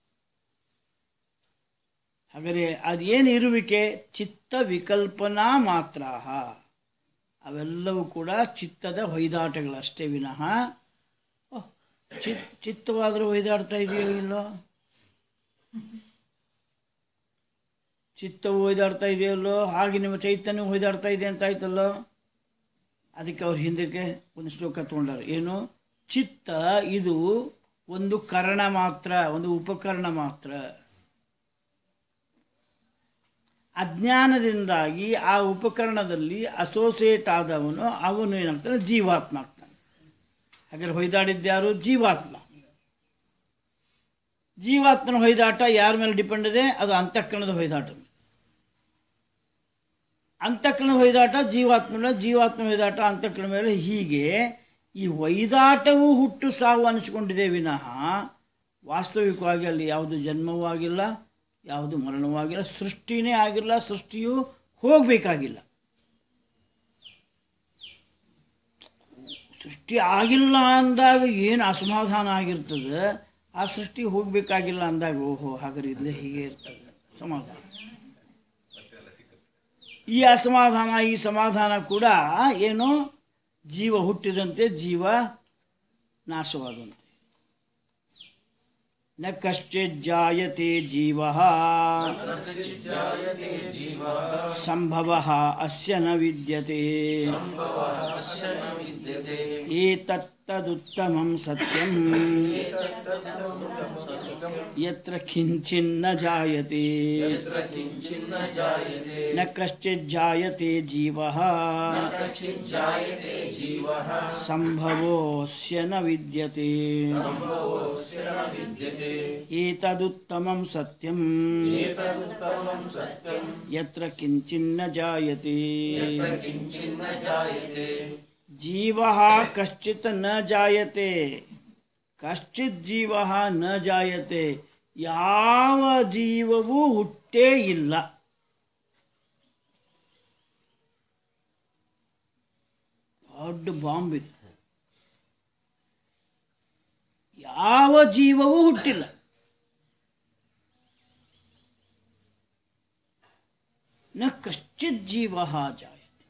ಹಾಗಾದರೆ ಅದೇನು ಇರುವಿಕೆ ಚಿತ್ತ ವಿಕಲ್ಪನಾ ಮಾತ್ರ ಅವೆಲ್ಲವೂ ಕೂಡ ಚಿತ್ತದ ಹೊಯ್ದಾಟಗಳಷ್ಟೇ ವಿನಃ ಓಹ್, ಚಿತ್ ಚಿತ್ತವಾದರೂ ಹೊಯ್ದಾಡ್ತಾ ಇದೆಯೋ ಇಲ್ಲೋ ಚಿತ್ತವು ಹೊಯ್ದಾಡ್ತಾ ಇದೆಯಲ್ಲೋ ಹಾಗೆ ನಿಮ್ಮ ಚೈತನ್ಯ ಹೊಯ್ದಾಡ್ತಾ ಇದೆ ಅಂತ ಆಯ್ತಲ್ಲೋ ಅದಕ್ಕೆ ಅವ್ರು ಹಿಂದಕ್ಕೆ ಒಂದು ಶ್ಲೋಕ ತಗೊಂಡಾರೆ ಏನು ಚಿತ್ತ ಇದು ಒಂದು ಕರಣ ಮಾತ್ರ ಒಂದು ಉಪಕರಣ ಮಾತ್ರ ಅಜ್ಞಾನದಿಂದಾಗಿ ಆ ಉಪಕರಣದಲ್ಲಿ ಅಸೋಸಿಯೇಟ್ ಆದವನು ಅವನು ಏನಾಗ್ತಾನೆ ಜೀವಾತ್ಮ ಆಗ್ತಾನೆ ಹಾಗಾದ್ರೆ ಹೊಯ್ದಾಡಿದ್ಯಾರು ಜೀವಾತ್ಮ ಜೀವಾತ್ಮನ ಹೊಯ್ದಾಟ ಯಾರ ಮೇಲೆ ಡಿಪೆಂಡ್ ಇದೆ ಅದು ಅಂತಃಕರಣದ ಹೊಯ್ದಾಟ ಅಂತಃಕರಣದ ಹೊಯ್ದಾಟ ಜೀವಾತ್ಮನ ಜೀವಾತ್ಮ ಹೊಯ್ದಾಟ ಅಂತಃಕರಣ ಮೇಲೆ ಹೀಗೆ ಈ ಹೊಯ್ದಾಟವು ಹುಟ್ಟು ಸಾವು ಅನಿಸ್ಕೊಂಡಿದೆ ವಿನಃ ವಾಸ್ತವಿಕವಾಗಿ ಅಲ್ಲಿ ಯಾವುದು ಜನ್ಮವೂ ಆಗಿಲ್ಲ ಯಾವುದು ಮರಣವೂ ಆಗಿಲ್ಲ ಸೃಷ್ಟಿನೇ ಆಗಿಲ್ಲ ಸೃಷ್ಟಿಯು ಹೋಗಬೇಕಾಗಿಲ್ಲ ಸೃಷ್ಟಿ ಆಗಿಲ್ಲ ಅಂದಾಗ ಏನು ಅಸಮಾಧಾನ ಆಗಿರ್ತದೆ ಆ ಸೃಷ್ಟಿ ಹೋಗಬೇಕಾಗಿಲ್ಲ ಅಂದಾಗ ಓಹೋ ಹಾಗಾದ್ರೆ ಇಲ್ಲೇ ಹೀಗೆ ಇರ್ತದೆ ಸಮಾಧಾನ ಈ ಅಸಮಾಧಾನ ಈ ಸಮಾಧಾನ ಕೂಡ ಏನು ಜೀವ ಹುಟ್ಟಿದಂತೆ ಜೀವ ನಾಶವಾದಂತೆ ನ ಕಶ್ಚಿತ್ ಜಾಯತೆ ಜೀವ ಸಂಭವ ಅಸ್ಯ ನ ವಿದ್ಯತೆ ಏತತ್ತದುತ್ತಮಂ ಸತ್ಯಂ ಯತ್ರ ಕಿಂಚಿನ್ನ ಜಾಯತೆ
किञ्चिन्न जायते
ನ ಕಶ್ಚಿತ್ ಜಾಯತೆ ಜೀವ
जायते जीवः
ಸಂಭವೋಸ್ಯ ನ ವಿದ್ಯತೆ
सम्भवस्य न विद्यते
ಏತದುತ್ತಮಂ ಸತ್ಯಂ
एतदुत्तमं सत्यं
ಯತ್ರ ಕಿಂಚಿನ್ನ ಜಾಯತೆ
यत्र किञ्चिन्न जायते
ಜೀವ ಕಶ್ಚಿತ್ ನ ಜಾಯತೆ ಕಶ್ಚಿತ್ ಜೀವ ನ ಜಾಯತೆ ಯಾವ ಜೀವವೂ ಹುಟ್ಟೇ ಇಲ್ಲ ದೊಡ್ಡ ಬಾಂಬ್ ಇದು ಯಾವ ಜೀವವೂ ಹುಟ್ಟಿಲ್ಲ ನ ಕಶ್ಚಿತ್ ಜೀವ ಜಾಯತೆ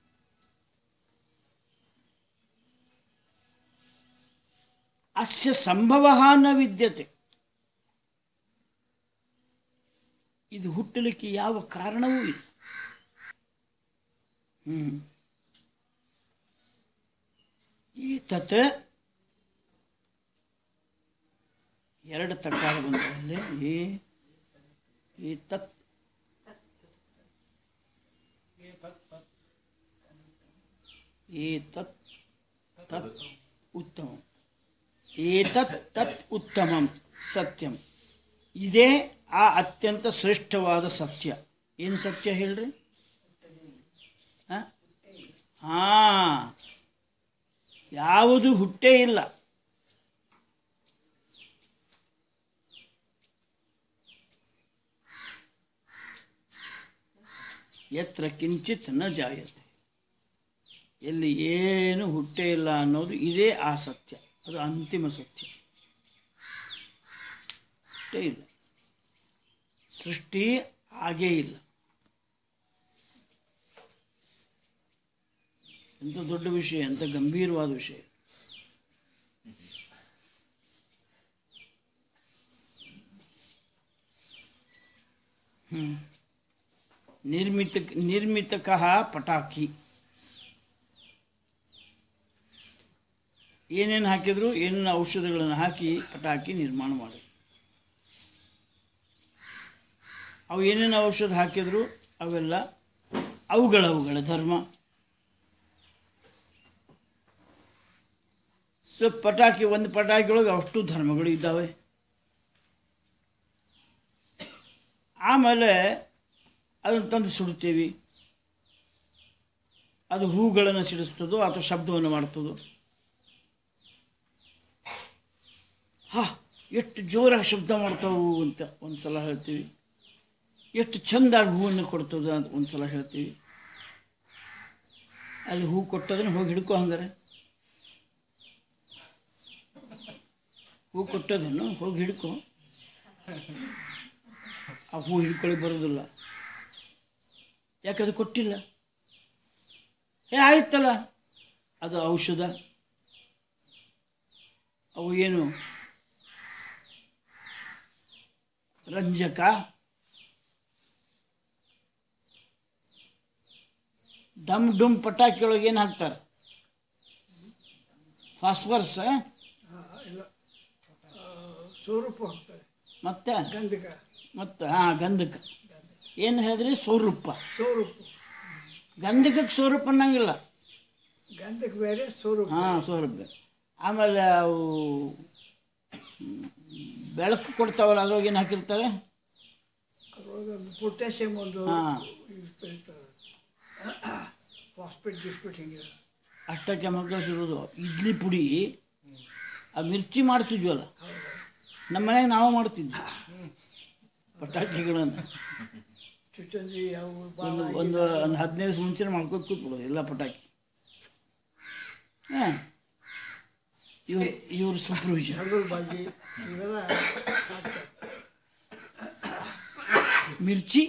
ಅಸ್ಯ ಸಂಭವ ನ ವಿದ್ಯತೆ ಇದು ಹುಟ್ಟಲಿಕ್ಕೆ ಯಾವ ಕಾರಣವೂ ಇಲ್ಲ ಹ್ಮ್ ಏತತ್ ಎರಡು ತಕಾರ ಬಂದವಲ್ಲಿ ಈ ಏತತ್ ಏತತ್ ತತ್ ಉತ್ತಮಂ ಏತತ್ ತತ್ ಉತ್ತಮಂ ಸತ್ಯಂ ಇದೇ ಆ ಅತ್ಯಂತ ಶ್ರೇಷ್ಠವಾದ ಸತ್ಯ ಏನು ಸತ್ಯ ಹೇಳ್ರಿ ಹಾ ಯಾವುದು ಹುಟ್ಟೇ ಇಲ್ಲ ಯತ್ರ ಕಿಂಚಿತ್ ನ ಜಾಯತೆ ಎಲ್ಲಿ ಏನು ಹುಟ್ಟೇ ಇಲ್ಲ ಅನ್ನೋದು ಇದೇ ಆ ಸತ್ಯ ಅದು ಅಂತಿಮ ಸತ್ಯ ಹುಟ್ಟೇ ಇಲ್ಲ ಸೃಷ್ಟಿ ಆಗೇ ಇಲ್ಲ ಎಂಥ ದೊಡ್ಡ ವಿಷಯ ಎಂಥ ಗಂಭೀರವಾದ ವಿಷಯ ಹ್ಮ್ ನಿರ್ಮಿತ ನಿರ್ಮಿತಕಃ ಪಟಾಕಿ ಏನೇನು ಹಾಕಿದ್ರು ಏನೇನು ಔಷಧಗಳನ್ನು ಹಾಕಿ ಪಟಾಕಿ ನಿರ್ಮಾಣ ಮಾಡಿ ಅವು ಏನೇನು ಔಷಧ ಹಾಕಿದ್ರು ಅವೆಲ್ಲ ಅವುಗಳ ಅವುಗಳ ಧರ್ಮ ಸೊ ಪಟಾಕಿ ಒಂದು ಪಟಾಕಿ ಒಳಗೆ ಅಷ್ಟು ಧರ್ಮಗಳು ಇದ್ದಾವೆ ಆಮೇಲೆ ಅದನ್ನು ತಂದು ಸುಡ್ತೀವಿ ಅದು ಹೂಗಳನ್ನು ಸಿಡಿಸ್ತದೋ ಅಥವಾ ಶಬ್ದವನ್ನು ಮಾಡ್ತದೋ ಹಾ ಎಷ್ಟು ಜೋರಾಗಿ ಶಬ್ದ ಮಾಡ್ತಾವು ಅಂತ ಒಂದು ಸಲ ಹೇಳ್ತೀವಿ ಎಷ್ಟು ಚೆಂದಾಗಿ ಹೂವನ್ನು ಕೊಡ್ತದ ಅಂತ ಒಂದು ಸಲ ಹೇಳ್ತೀವಿ ಅಲ್ಲಿ ಹೂ ಕೊಟ್ಟದನ್ನು ಹೋಗಿ ಹಿಡ್ಕೊ ಹಂಗಾರೆ ಹೂ ಕೊಟ್ಟದನ್ನು ಹೋಗಿ ಹಿಡ್ಕೊ ಆ ಹೂ ಹಿಡ್ಕೊಳ್ಳಿ ಬರೋದಿಲ್ಲ ಯಾಕದು ಕೊಟ್ಟಿಲ್ಲ ಏ ಆಯ್ತಲ್ಲ ಅದು ಔಷಧ ಅವು ಏನು ರಂಜಕ ಡಮ್ ಡುಮ್ ಪಟಾಕಿ ಒಳಗೆ ಏನು ಹಾಕ್ತಾರೆ ಫಾಸ್ಫರಸ್
ಸ್ವರೂಪ ಹೋಗ್ತಾರೆ
ಮತ್ತೆ
ಗಂಧಕ
ಮತ್ತೆ ಹಾಂ ಗಂಧಕ ಏನು ಹೇಳಿದ್ರಿ ಸ್ವರೂಪ
ಸ್ವರೂಪ
ಗಂಧಕಕ್ಕೆ ಸ್ವರೂಪ ಅನ್ನಂಗಿಲ್ಲ
ಗಂಧಕ ಬೇರೆ ಸ್ವರೂಪ
ಹಾಂ ಸ್ವರೂಪ ಆಮೇಲೆ ಅವು ಹ್ಮ್, ಬೆಳಕು ಕೊಡ್ತಾವಲ್ಲ ಅದ್ರೊಳಗೆ ಏನು ಹಾಕಿರ್ತಾರೆ
ಅದ್ರೊಳಗೆ ಒಂದು ಪೊಟ್ಯಾಷಿಯಮ್ ಒಂದು
ಹಾ.
ಹಾಸ್ಪಿಟ್ ಗಿಸ್ಪಿಟ್ ಹಿಂಗೆ
ಅಷ್ಟ ಕೆಮಿಕಲ್ಸ್ ಇರೋದು ಇಡ್ಲಿ ಪುಡಿ ಆ ಮಿರ್ಚಿ ಮಾಡ್ತಿದ್ವಲ್ಲ ನಮ್ಮ ಮನೆಯಾಗ ನಾವು ಮಾಡ್ತಿದ್ವಿ ಪಟಾಕಿಗಳನ್ನು
ಚುಚ್ಚಂದಿ ಅವು
ಒಂದು
ಬಾಣ
ಒಂದು ಒಂದು ಹದಿನೈದು ದಿವಸ ಮುಂಚೆ ಮಾಡ್ಕೊಂಡು ಕೂತ್ಬಿಡೋದು ಎಲ್ಲ ಪಟಾಕಿ ಹಾಂ ಇವ್ರ ಇವ್ರ ಸೂಪರ್ವಿಷನ್
ಹಗಲು ಬಾಜಿ ಇವೆಲ್ಲ ಹಾಕ್ತಾರೆ
ಮಿರ್ಚಿ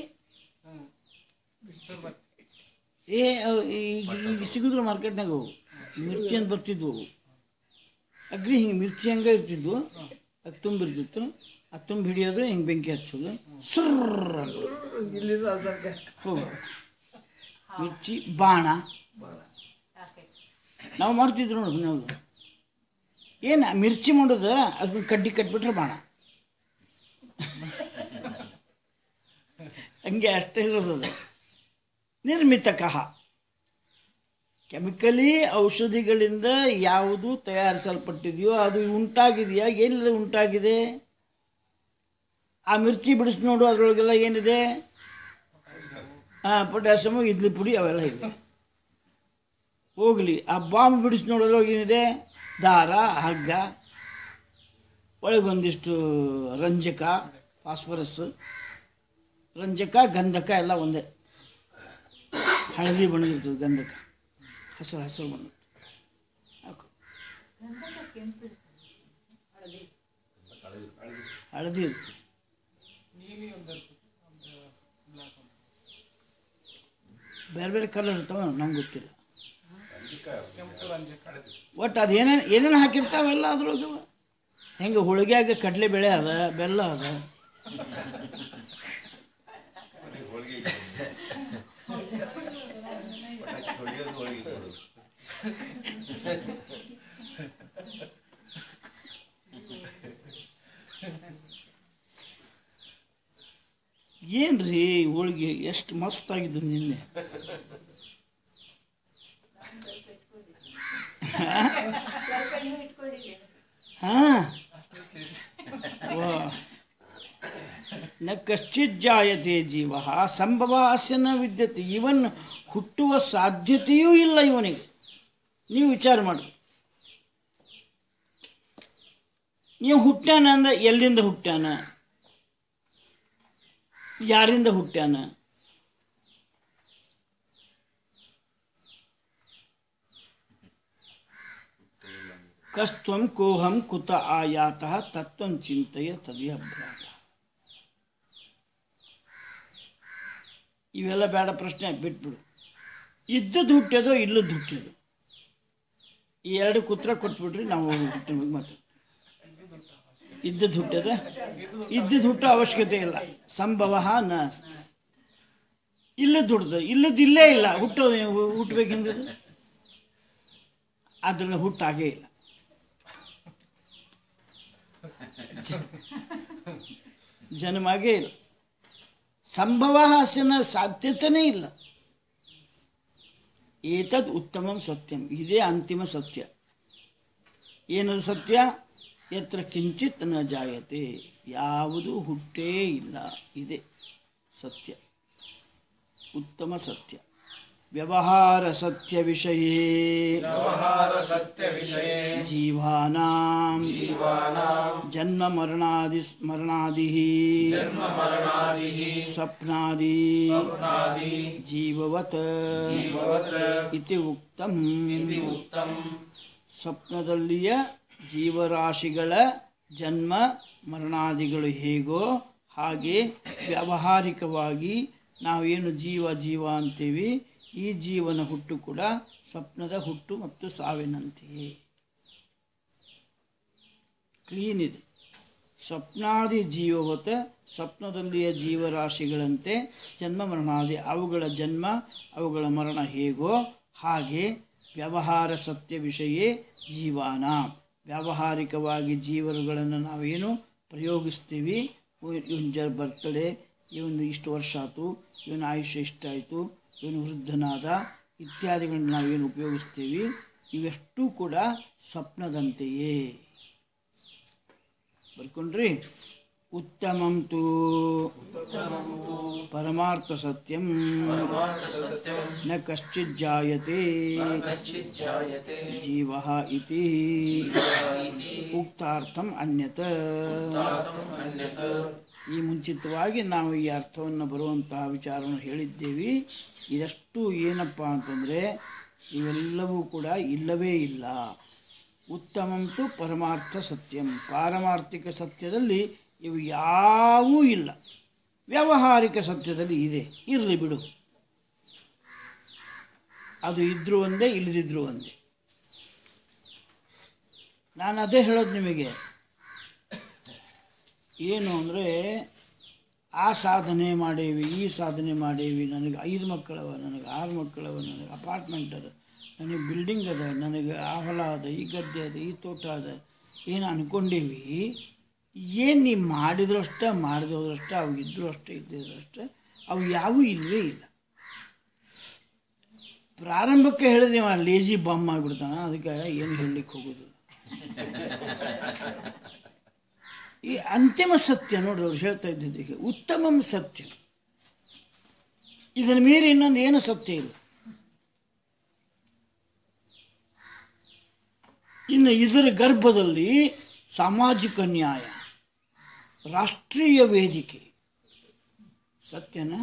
ಏ ಅವ್ ಈಗ ಈಗ ಸಿಗುದ್ರು ಮಾರ್ಕೆಟ್ನಾಗ ಅವು ಮಿರ್ಚಿ ಅಂತ ಬರ್ತಿದ್ವು ಅವು ಅಗ್ರಿ ಹಿಂಗೆ ಮಿರ್ಚಿ ಹಂಗೆ ಇರ್ತಿದ್ವು ಅದು ತುಂಬಿರ್ತಿತ್ತು ಅದು ತುಂಬಿ ಹಿಡಿಯೋದು ಹಿಂಗೆ ಬೆಂಕಿ ಹಚ್ಚೋದು ಸುರ್ರ
ಇಲ್ಲಿಂದ ಅದಕ್ಕೆ
ಹೋಗು ಮಿರ್ಚಿ ಬಾಣ
ಭಾಳ
ನಾವು ಮಾಡ್ತಿದ್ರು ನೋಡಿ ನಾವು ಏನು ಮಿರ್ಚಿ ಮಾಡೋದು ಅದಕ್ಕೆ ಕಡ್ಡಿ ಕಟ್ಬಿಟ್ರೆ ಬಾಣ ಹಂಗೆ ಅಷ್ಟೇ ಇರೋದು ಅದು ನಿರ್ಮಿತಕಃ ಕೆಮಿಕಲಿ ಔಷಧಿಗಳಿಂದ ಯಾವುದು ತಯಾರಿಸಲ್ಪಟ್ಟಿದೆಯೋ ಅದು ಉಂಟಾಗಿದೆಯಾ ಏನಿದೆ ಉಂಟಾಗಿದೆ ಆ ಮಿರ್ಚಿ ಬಿಡಿಸಿ ನೋಡು ಅದರೊಳಗೆಲ್ಲ ಏನಿದೆ ಹಾಂ ಪೊಟ್ಯಾಸಮು ಇಡ್ಲಿ ಪುಡಿ ಅವೆಲ್ಲ ಇವೆ ಹೋಗಲಿ ಆ ಬಾಂಬ್ ಬಿಡಿಸಿ ನೋಡೋದ್ರೊಳಗೆ ಏನಿದೆ ದಾರ ಹಗ್ಗ ಒಳಗೊಂದಿಷ್ಟು ರಂಜಕ ಫಾಸ್ಫರಸ್ ರಂಜಕ ಗಂಧಕ ಎಲ್ಲ ಒಂದೇ ಹಳದಿ ಬಣ್ಣದಿರ್ತದೆ ಗಂಧಕ ಹಸಿರು ಹಸಿರು ಬಣ್ಣ ಹಾಕು ಹಳದಿ ಇರ್ತದೆ ಬೇರೆ ಬೇರೆ ಕಲರ್ ಇರ್ತಾವ ನಮ್ಗೆ ಗೊತ್ತಿಲ್ಲ ಒಟ್ಟು ಅದು ಏನೇನು ಏನೇನು ಹಾಕಿರ್ತಾವೆಲ್ಲ ಅದ್ರೊಳಗೆ ಹೆಂಗೆ ಹೋಳಿಗೆಯಾಗ ಕಡಲೆ ಬೇಳೆ ಅದ ಬೆಲ್ಲ ಅದ ಏನ್ರಿ ಹೋಳಿಗೆ ಎಷ್ಟು ಮಸ್ತ್ ಆಗಿದ್ದು ನಿನ್ನೆ ಹಾ ವಾ. ನ ಕಶ್ಚಿತ್ ಜಾಯತೆ ಜೀವ ಸಂಭವ ಅಸ್ಯ ನ ವಿದ್ಯತೆ ಇವನ್ ಹುಟ್ಟುವ ಸಾಧ್ಯತೆಯೂ ಇಲ್ಲ ಇವನಿಗೆ ನೀವು ವಿಚಾರ ಮಾಡಿ ನೀವು ಹುಟ್ಟ್ಯಾನ ಅಂದ್ರೆ ಎಲ್ಲಿಂದ ಹುಟ್ಟ್ಯಾನ ಯಾರಿಂದ ಹುಟ್ಟ್ಯಾನ ಕಸ್ತ್ವಂ ಕೋಹಂ ಕುತ ಆಯಾತಃ ತತ್ವಂ ಚಿಂತೆಯ ತದಿಯ ಭ್ರಾತ ಇವೆಲ್ಲ ಬೇಡ ಪ್ರಶ್ನೆ ಬಿಟ್ಬಿಡು ಇದ್ದದ್ದು ಹುಟ್ಟ್ಯೋದು ಇಲ್ಲದ್ದು ಹುಟ್ಟ್ಯೋದು ಈ ಎರಡು ಕುತ್ರ ಕೊಟ್ಬಿಟ್ರಿ ನಾವು ಹುಟ್ಟಿನ ಬಗ್ಗೆ ಮಾತಾಡ್ತೀವಿ ಇದ್ದದ್ದು ಹುಟ್ಟ್ಯದ ಇದ್ದದ್ದು ಹುಟ್ಟೋ ಅವಶ್ಯಕತೆ ಇಲ್ಲ ಸಂಭವ ನ ಅಸ್ತಿ. ಇಲ್ಲದ್ದು ಹುಟ್ಟದ ಇಲ್ಲದ್ದು ಇಲ್ಲೇ ಇಲ್ಲ ಹುಟ್ಟೋದು ಹುಟ್ಟಬೇಕು ಹೆಂಗದು ಅದ್ರಲ್ಲಿ ಹುಟ್ಟಾಗೇ ಇಲ್ಲ ಜನ್ಮಾಗೇ ಇಲ್ಲ ಸಂಭವ ಅಸ್ಯನ ಸಾಧ್ಯತೆನೇ ಇಲ್ಲ ಏತದ್ ಉತ್ತಮಂ ಸತ್ಯಂ ಇದೇ ಅಂತಿಮ ಸತ್ಯ ಏನದು ಸತ್ಯ ಯತ್ರ ಕಿಂಚಿತ್ ನ ಜಾಯತೆ ಯಾವುದು ಹುಟ್ಟೇ ಇಲ್ಲ ಇದೆ ಸತ್ಯ ಉತ್ತಮ ಸತ್ಯ ವ್ಯವಹಾರ ಸತ್ಯ ವಿಷಯೇ
ವ್ಯವಹಾರ ಸತ್ಯ ವಿಷಯೇ
ಜೀವಾನಾಂ
ಜೀವಾನಾಂ
ಜನ್ಮ ಮರಣಾದಿ ಮರಣಾದಿ
ಜನ್ಮ ಮರಣಾದಿ
ಸ್ವಪ್ನಾದಿ
ಸ್ವಪ್ನಾದಿ
ಜೀವವತ್
ಜೀವವತ್
ಇತಿ ಉಕ್ತಂ
ಇತಿ ಉಕ್ತಂ
ಸ್ವಪ್ನದಲ್ಲಿಯ ಜೀವರಾಶಿಗಳ ಜನ್ಮ ಮರಣಾದಿಗಳು ಹೇಗೋ ಹಾಗೆ ವ್ಯಾವಹಾರಿಕವಾಗಿ ನಾವೇನು ಜೀವ ಜೀವ ಅಂತೀವಿ ಈ ಜೀವನ ಹುಟ್ಟು ಕೂಡ ಸ್ವಪ್ನದ ಹುಟ್ಟು ಮತ್ತು ಸಾವಿನಂತೆಯೇ ಕ್ಲೀನ್ ಇದೆ ಸ್ವಪ್ನಾದಿ ಜೀವವತ ಸ್ವಪ್ನದಲ್ಲಿಯ ಜೀವರಾಶಿಗಳಂತೆ ಜನ್ಮ ಮರಣಾದಿ ಅವುಗಳ ಜನ್ಮ ಅವುಗಳ ಮರಣ ಹೇಗೋ ಹಾಗೆ ವ್ಯವಹಾರ ಸತ್ಯ ವಿಷಯೇ ಜೀವಾನ ವ್ಯಾವಹಾರಿಕವಾಗಿ ಜೀವರುಗಳನ್ನು ನಾವೇನು ಪ್ರಯೋಗಿಸ್ತೀವಿ ಇವನ್ ಜ ಬರ್ತಡೇ ಇವನು ಇಷ್ಟು ವರ್ಷ ಆಯಿತು ಇವನ ಆಯುಷ್ಯ ಇಷ್ಟಾಯಿತು ಇವನು ವೃದ್ಧನಾದ ಇತ್ಯಾದಿಗಳನ್ನು ನಾವೇನು ಉಪಯೋಗಿಸ್ತೀವಿ ಇವೆಷ್ಟೂ ಕೂಡ ಸ್ವಪ್ನದಂತೆಯೇ ಬರ್ಕೊಂಡ್ರಿ ಉತ್ತಮಂ ತು ಪರಮಾರ್ಥ ಸತ್ಯಂ
ಸತ್ಯಂ
ನ ಕಶ್ಚಿತ್ ಜಾಯತೆ
ಕಶ್ಚಿತ್ ಜಾಯತೆ
ಜೀವ ಇತಿ ಉಕ್ತಾರ್ಥಂ ಅನ್ಯತ
ಅನ್ಯತ
ಈ ಮುಂಚಿತವಾಗಿ ನಾವು ಈ ಅರ್ಥವನ್ನು ಬರುವಂತಹ ವಿಚಾರವನ್ನು ಹೇಳಿದ್ದೇವೆ ಇದಷ್ಟು ಏನಪ್ಪ ಅಂತಂದರೆ ಇವೆಲ್ಲವೂ ಕೂಡ ಇಲ್ಲವೇ ಇಲ್ಲ ಉತ್ತಮಂತು ಪರಮಾರ್ಥ ಸತ್ಯಂ ಪಾರಮಾರ್ಥಿಕ ಸತ್ಯದಲ್ಲಿ ಇವು ಯಾವೂ ಇಲ್ಲ ವ್ಯಾವಹಾರಿಕ ಸತ್ಯದಲ್ಲಿ ಇದೆ ಇರಲಿ ಬಿಡು ಅದು ಇದ್ರೂ ಒಂದೇ ಇಲ್ಲದಿದ್ರೂ ಒಂದೇ ನಾನು ಅದೇ ಹೇಳೋದು ನಿಮಗೆ ಏನು ಅಂದರೆ ಆ ಸಾಧನೆ ಮಾಡೇವಿ ಈ ಸಾಧನೆ ಮಾಡೇವಿ ನನಗೆ ಐದು ಮಕ್ಕಳವ ನನಗೆ ಆರು ಮಕ್ಕಳವ ನನಗೆ ಅಪಾರ್ಟ್ಮೆಂಟ್ ಅದ ನನಗೆ ಬಿಲ್ಡಿಂಗ್ ಅದ ನನಗೆ ಆ ಹೊಲ ಅದ ಈ ಗದ್ದೆ ಅದ ಈ ತೋಟ ಅದ ಏನು ಅನ್ಕೊಂಡೇವಿ ಏನು ನೀವು ಮಾಡಿದ್ರು ಅಷ್ಟೇ ಮಾಡದೆ ಹೋದ್ರು ಅಷ್ಟೇ ಅವು ಇದ್ದರೂ ಅಷ್ಟೇ ಇದ್ದಿದ್ರು ಅಷ್ಟೇ ಅವು ಯಾವೂ ಇಲ್ಲವೇ ಇಲ್ಲ ಪ್ರಾರಂಭಕ್ಕೆ ಹೇಳಿದ್ರೆ ನೀವು ಲೇಜಿ ಬಾಂಬ್ ಆಗಿಬಿಡ್ತಾನ ಅದಕ್ಕೆ ಏನು ಹೇಳಲಿಕ್ಕೆ ಹೋಗೋದಿಲ್ಲ ಈ ಅಂತಿಮ ಸತ್ಯ ನೋಡ್ರಿ ಅವ್ರು ಹೇಳ್ತಾ ಇದ್ದಿದ್ದಕ್ಕೆ ಉತ್ತಮಂ ಸತ್ಯ ಇದನ್ನು ಮೀರಿ ಇನ್ನೊಂದು ಏನು ಸತ್ಯ ಇಲ್ಲ ಇನ್ನು ಇದರ ಗರ್ಭದಲ್ಲಿ ಸಾಮಾಜಿಕ ನ್ಯಾಯ ರಾಷ್ಟ್ರೀಯ ವೇದಿಕೆ ಸತ್ಯನ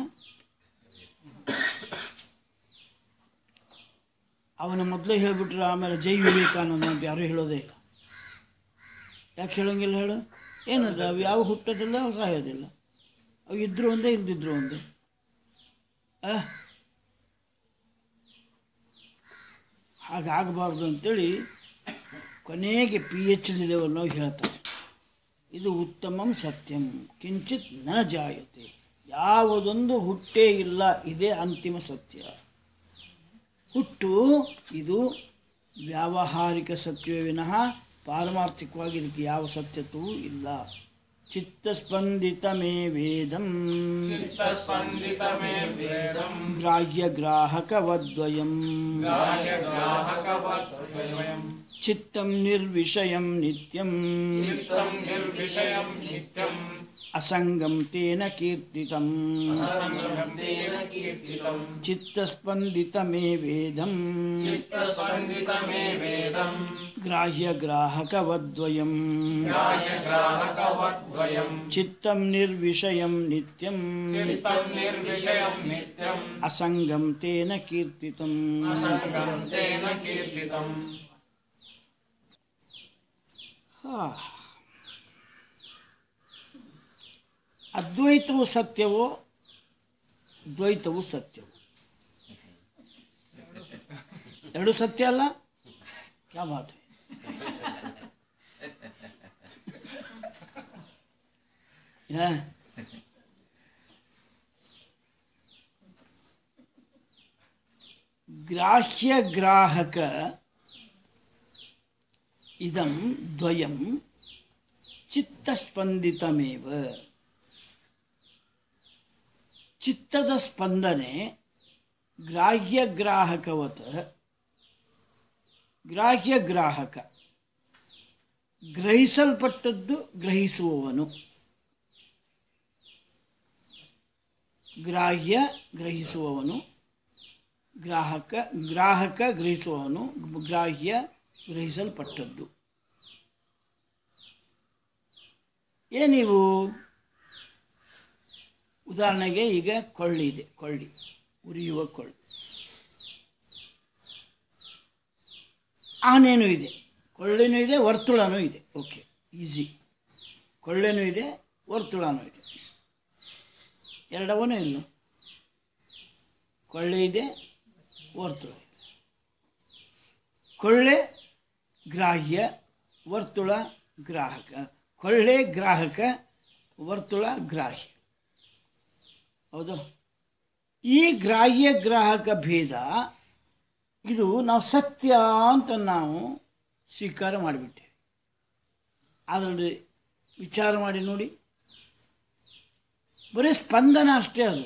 ಅವನ ಮೊದಲೇ ಹೇಳಿಬಿಟ್ರೆ ಆಮೇಲೆ ಜೈ ವಿವೇಕಾನಂದ ಅಂತ ಯಾರೂ ಹೇಳೋದೇ ಇಲ್ಲ ಯಾಕೆ ಹೇಳೋಂಗಿಲ್ಲ ಹೇಳು ಏನದ ಅವು ಯಾವ ಹುಟ್ಟೋದಿಲ್ಲ ಅವು ಸಾಯೋದಿಲ್ಲ ಅವು ಇದ್ರೂ ಒಂದೇ ಇಲ್ದಿದ್ರು ಒಂದೇ ಆ? ಹಾಗಾಗಬಾರ್ದು ಅಂತೇಳಿ ಕೊನೆಗೆ ಪಿ ಎಚ್ ಡಿ ಲೆವೆಲ್ನಾಗ ಹೇಳ್ತಾರೆ ಇದು ಉತ್ತಮಂ ಸತ್ಯಂ ಕಿಂಚಿತ್ ನ ಜಾಯತೆ ಯಾವುದೊಂದು ಹುಟ್ಟೇ ಇಲ್ಲ ಇದೇ ಅಂತಿಮ ಸತ್ಯ ಹುಟ್ಟು ಇದು ವ್ಯಾವಹಾರಿಕ ಸತ್ಯವೇ ವಿನಃ ಪಾರಮಾರ್ಥಿಕವಾಗಿ ಇದಕ್ಕೆ ಯಾವ ಸತ್ಯತ್ವವೂ ಇಲ್ಲ ಚಿತ್ತಸ್ಪಂದಿತಮೇ ವೇದಂ
ಸ್ಪಂದಿತಮೇ ವೇದಂ
ಗ್ರಾಹ್ಯ ಗ್ರಾಹಕವದ್ವಯಂ
ಗ್ರಾಹಕವದ್ವಯಂ
ಚಿತ್ತಂ ನಿರ್ವಿಷಯಂ ನಿತ್ಯಂ
ಚಿತ್ತಂ ನಿರ್ವಿಷಯಂ ನಿತ್ಯಂ
ಅಸಂಗಂ ತೇನ ಕೀರ್ತಿತಂ
ಸಂಗಂ ತೇನ ಕೀರ್ತಿತಂ
ಚಿತ್ತಸ್ಪಂದಿತಮೇ ವೇದಂ
ಚಿತ್ತಸ್ಪಂದಿತಮೇ ವೇದಂ
ಗ್ರಾಹ್ಯ ಗ್ರಾಹಕವದ್ವಯಂ
ಗ್ರಾಹ್ಯ ಗ್ರಾಹಕವದ್ವಯಂ
ಚಿತ್ತಂ ನಿರ್ವಿಷಯಂ ನಿತ್ಯಂ
ಚಿತ್ತಂ ನಿರ್ವಿಷಯಂ ನಿತ್ಯಂ
ಅಸಂಗಂ ತೇನ ಕೀರ್ತಿತಂ
ಸಂಗಂ ತೇನ ಕೀರ್ತಿತಂ
ಹಾ. ಅದ್ವೈತವು ಸತ್ಯವೋ ದ್ವೈತವು ಸತ್ಯವೋ ಎರಡು ಸತ್ಯ ಅಲ್ಲ ಕ್ಯಾ ಬಾತ್ ಹೈ? ಯಾ? ಗ್ರಾಹ್ಯ ಗ್ರಾಹಕ ಇದಂ ದ್ವಯಂ ಚಿತ್ತಸ್ಪಂದಿತಮೇವ ಚಿತ್ತದ ಸ್ಪಂದನೆ ಗ್ರಾಹ್ಯ ಗ್ರಾಹಕವತ ಗ್ರಾಹ್ಯ ಗ್ರಾಹಕ ಗ್ರಹಿಸಲ್ಪಟ್ಟದ್ದು ಗ್ರಹಿಸುವವನು ಗ್ರಾಹ್ಯ ಗ್ರಹಿಸುವವನು ಗ್ರಾಹಕ ಗ್ರಾಹಕ ಗ್ರಹಿಸುವವನು ಗ್ರಾಹ್ಯ ಗ್ರಹಿಸಲ್ಪಟ್ಟದ್ದು ಏನಿವು ಉದಾಹರಣೆಗೆ ಈಗ ಕೊಳ್ಳಿ ಇದೆ ಕೊಳ್ಳಿ ಉರಿಯುವ ಕೊಳ್ಳಿ ಆನೆನೂ ಇದೆ ಕೊಳ್ಳಿನೂ ಇದೆ ವರ್ತುಳನೂ ಇದೆ ಓಕೆ ಈಸಿ ಕೊಳ್ಳೆನೂ ಇದೆ ವರ್ತುಳನೂ ಇದೆ ಎರಡವನೂ ಇಲ್ಲ ಕೊಳ್ಳೆ ಇದೆ ವರ್ತುಳ ಇದೆ ಕೊಳ್ಳೆ ಗ್ರಾಹ್ಯ ವರ್ತುಳ ಗ್ರಾಹಕ ಕೊಳ್ಳೆ ಗ್ರಾಹಕ ವರ್ತುಳ ಗ್ರಾಹ್ಯ ಹೌದು ಈ ಗ್ರಾಹ್ಯ ಗ್ರಾಹಕ ಭೇದ ಇದು ನಾವು ಸತ್ಯ ಅಂತ ನಾವು ಸ್ವೀಕಾರ ಮಾಡಿಬಿಟ್ಟೇವೆ ಅದರಲ್ಲಿ ವಿಚಾರ ಮಾಡಿ ನೋಡಿ ಬರೀ ಸ್ಪಂದನ ಅಷ್ಟೇ ಅದು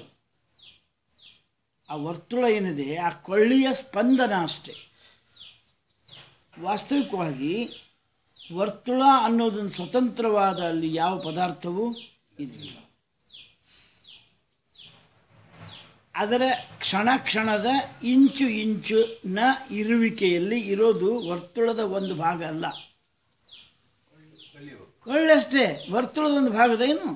ಆ ವರ್ತುಳ ಏನಿದೆ ಆ ಕೊಳ್ಳಿಯ ಸ್ಪಂದನ ಅಷ್ಟೇ ವಾಸ್ತವಿಕವಾಗಿ ವರ್ತುಳ ಅನ್ನೋದೊಂದು ಸ್ವತಂತ್ರವಾದ ಅಲ್ಲಿ ಯಾವ ಪದಾರ್ಥವೂ ಇಲ್ಲ ಅದರ ಕ್ಷಣ ಕ್ಷಣದ ಇಂಚು ಇಂಚುನ ಇರುವಿಕೆಯಲ್ಲಿ ಇರೋದು ವರ್ತುಳದ ಒಂದು ಭಾಗ ಅಲ್ಲ ಕೊಳ್ಳಷ್ಟೇ ವರ್ತುಳದ ಒಂದು ಭಾಗದ ಏನು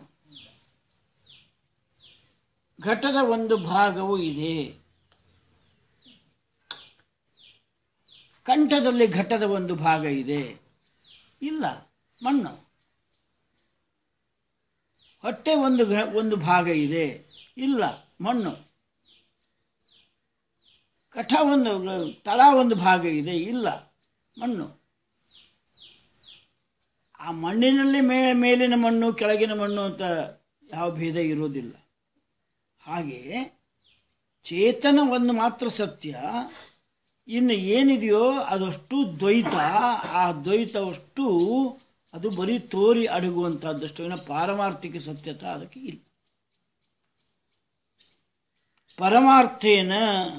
ಘಟದ ಒಂದು ಭಾಗವೂ ಇದೆ ಕಂಠದಲ್ಲಿ ಘಟದ ಒಂದು ಭಾಗ ಇದೆ ಇಲ್ಲ ಮಣ್ಣು ಹೊಟ್ಟೆ ಒಂದು ಘ ಒಂದು ಭಾಗ ಇದೆ ಇಲ್ಲ ಮಣ್ಣು ಕಠ ಒಂದು ತಳ ಒಂದು ಭಾಗ ಇದೆ ಇಲ್ಲ ಮಣ್ಣು ಆ ಮಣ್ಣಿನಲ್ಲಿ ಮೇ ಮೇಲಿನ ಮಣ್ಣು ಕೆಳಗಿನ ಮಣ್ಣು ಅಂತ ಯಾವ ಭೇದ ಇರೋದಿಲ್ಲ ಹಾಗೆ ಚೇತನ ಒಂದು ಮಾತ್ರ ಸತ್ಯ ಇನ್ನು ಏನಿದೆಯೋ ಅದಷ್ಟು ದ್ವೈತ ಆ ದ್ವೈತವಷ್ಟು ಅದು ಬರೀ ತೋರಿ ಅಡಗುವಂಥದ್ದಷ್ಟು ಏನೋ ಪಾರಮಾರ್ಥಿಕ ಸತ್ಯತ ಅದಕ್ಕೆ ಇಲ್ಲ ಪರಮಾರ್ಥೇನ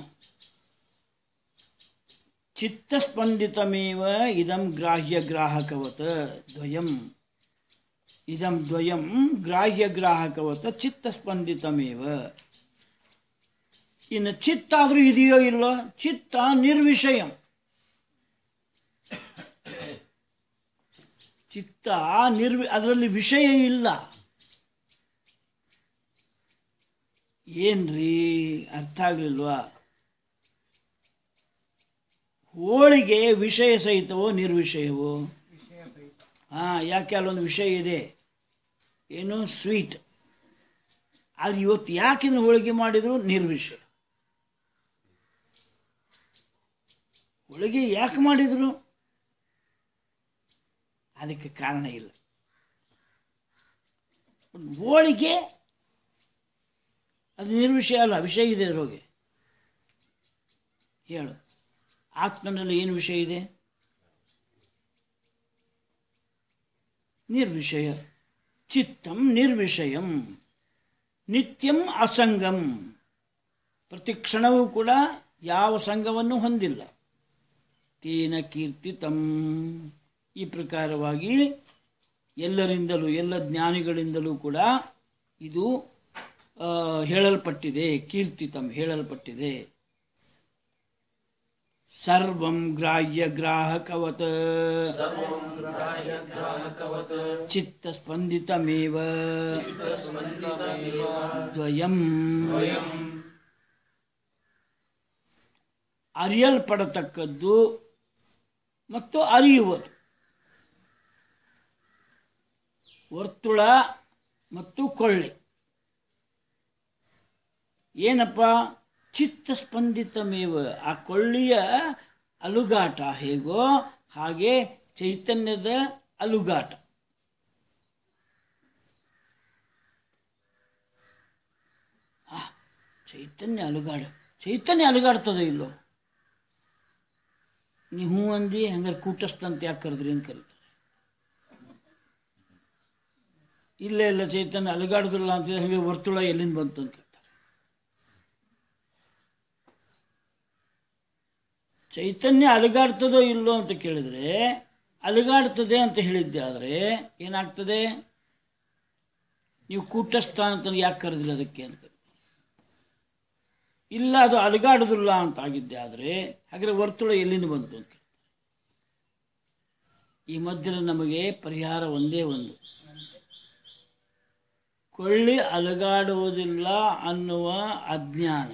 ಚಿತ್ತಸ್ಪಂದಿತಮೇವ ಇದಂ ಗ್ರಾಹ್ಯ ಗ್ರಾಹಕವತ ದ್ವಯಂ ಇದಂ ದ್ವಯಂ ಗ್ರಾಹ್ಯ ಗ್ರಾಹಕವತ ಚಿತ್ತಸ್ಪಂದಿತಮೇವ ಇನ್ನು ಚಿತ್ತ ಆದರೂ ಇದೆಯೋ ಇಲ್ಲೋ ಚಿತ್ತ ನಿರ್ವಿಷಯಂ ಚಿತ್ತ ನಿರ್ವಿ ಅದರಲ್ಲಿ ವಿಷಯ ಇಲ್ಲ ಏನ್ರಿ ಅರ್ಥ ಆಗ್ಲಿಲ್ವಾ ಹೋಳಿಗೆ ವಿಷಯ ಸಹಿತವೋ ನಿರ್ವಿಷಯವೋ ಹಾ ಯಾಕೆ ಅಲ್ಲೊಂದು ವಿಷಯ ಇದೆ ಏನು ಸ್ವೀಟ್ ಅದು ಇವತ್ತು ಯಾಕೆ ಇದನ್ನ ಹೋಳಿಗೆ ಮಾಡಿದ್ರು ನಿರ್ವಿಷಯ ಹೋಳಿಗೆ ಯಾಕೆ ಮಾಡಿದ್ರು ಅದಕ್ಕೆ ಕಾರಣ ಇಲ್ಲ ಹೋಳಿಗೆ ಅದು ನಿರ್ವಿಷಯ ಅಲ್ಲ ವಿಷಯ ಇದೆ ಅದರೊಳಗೆ ಹೇಳು ಆತ್ಮನಲ್ಲಿ ಏನು ವಿಷಯ ಇದೆ ನಿರ್ವಿಷಯ ಚಿತ್ತಂ ನಿರ್ವಿಷಯಂ ನಿತ್ಯಂ ಅಸಂಗಂ ಪ್ರತಿ ಕ್ಷಣವೂ ಕೂಡ ಯಾವ ಸಂಘವನ್ನು ಹೊಂದಿಲ್ಲ ತೇನ ಕೀರ್ತಿತಂ ಈ ಪ್ರಕಾರವಾಗಿ ಎಲ್ಲರಿಂದಲೂ ಎಲ್ಲ ಜ್ಞಾನಿಗಳಿಂದಲೂ ಕೂಡ ಇದು ಆ, ಹೇಳಲ್ಪಟ್ಟಿದೆ ಕೀರ್ತಿತಂ ಹೇಳಲ್ಪಟ್ಟಿದೆ ಸರ್ವಂ ಗ್ರಾಹ್ಯ ಗ್ರಾಹಕವತ್ ಚಿತ್ತಸ್ಪಂದಿತಮೇವ ದ್ವಯಂ ಅರಿಯಲ್ಪಡತಕ್ಕದ್ದು ಮತ್ತು ಅರಿಯುವುದು ವರ್ತುಳ ಮತ್ತು ಕೊಳ್ಳೆ ಏನಪ್ಪ ಚಿತ್ತಸ್ಪಂದಿತಮೇವ ಆ ಕೊಳ್ಳಿಯ ಅಲುಗಾಟ ಹೇಗೋ ಹಾಗೆ ಚೈತನ್ಯದ ಅಲುಗಾಟ ಆ, ಚೈತನ್ಯ ಅಲುಗಾಡ ಚೈತನ್ಯ ಅಲುಗಾಡ್ತದೆ ಇಲ್ಲೋ ನೀ ಹ್ಞೂ ಅಂದಿ ಹಂಗಾರೆ ಕೂಟಸ್ಥ ಅಂತ ಯಾಕೆ ಕರೆದ್ರಿ ಅಂತ ಕರೀತಾರೆ ಇಲ್ಲ ಇಲ್ಲ ಚೈತನ್ಯ ಅಲುಗಾಡುದಿಲ್ಲ ಅಂತ ಹಾಗೆ ವರ್ತುಳ ಎಲ್ಲಿಂದ ಬಂತು ಅಂತ ಕೇಳ್ತಾರೆ ಚೈತನ್ಯ ಅಲುಗಾಡ್ತದೋ ಇಲ್ಲೋ ಅಂತ ಕೇಳಿದ್ರೆ ಅಲುಗಾಡ್ತದೆ ಅಂತ ಹೇಳಿದ್ದೆ ಆದರೆ ಏನಾಗ್ತದೆ ನೀವು ಕೂಟಸ್ಥ ಅಂತ ಯಾಕೆ ಕರೆದ್ರಿ ಅದಕ್ಕೆ ಅಂತ ಕರೀತಾರೆ. ಇಲ್ಲ ಅದು ಅಲುಗಾಡುದಿಲ್ಲ ಅಂತ ಆಗಿದ್ದೆ ಆದರೆ ಹಾಗಾದ್ರೆ ವರ್ತುಳ ಎಲ್ಲಿಂದ ಬಂತು ಅಂತ ಕೇಳ್ತಾರೆ. ಈ ಮಧ್ಯದಲ್ಲಿ ನಮಗೆ ಪರಿಹಾರ ಒಂದೇ ಒಂದು ಕೊಳ್ಳಿ ಅಲುಗಾಡುವುದಿಲ್ಲ ಅನ್ನುವ ಅಜ್ಞಾನ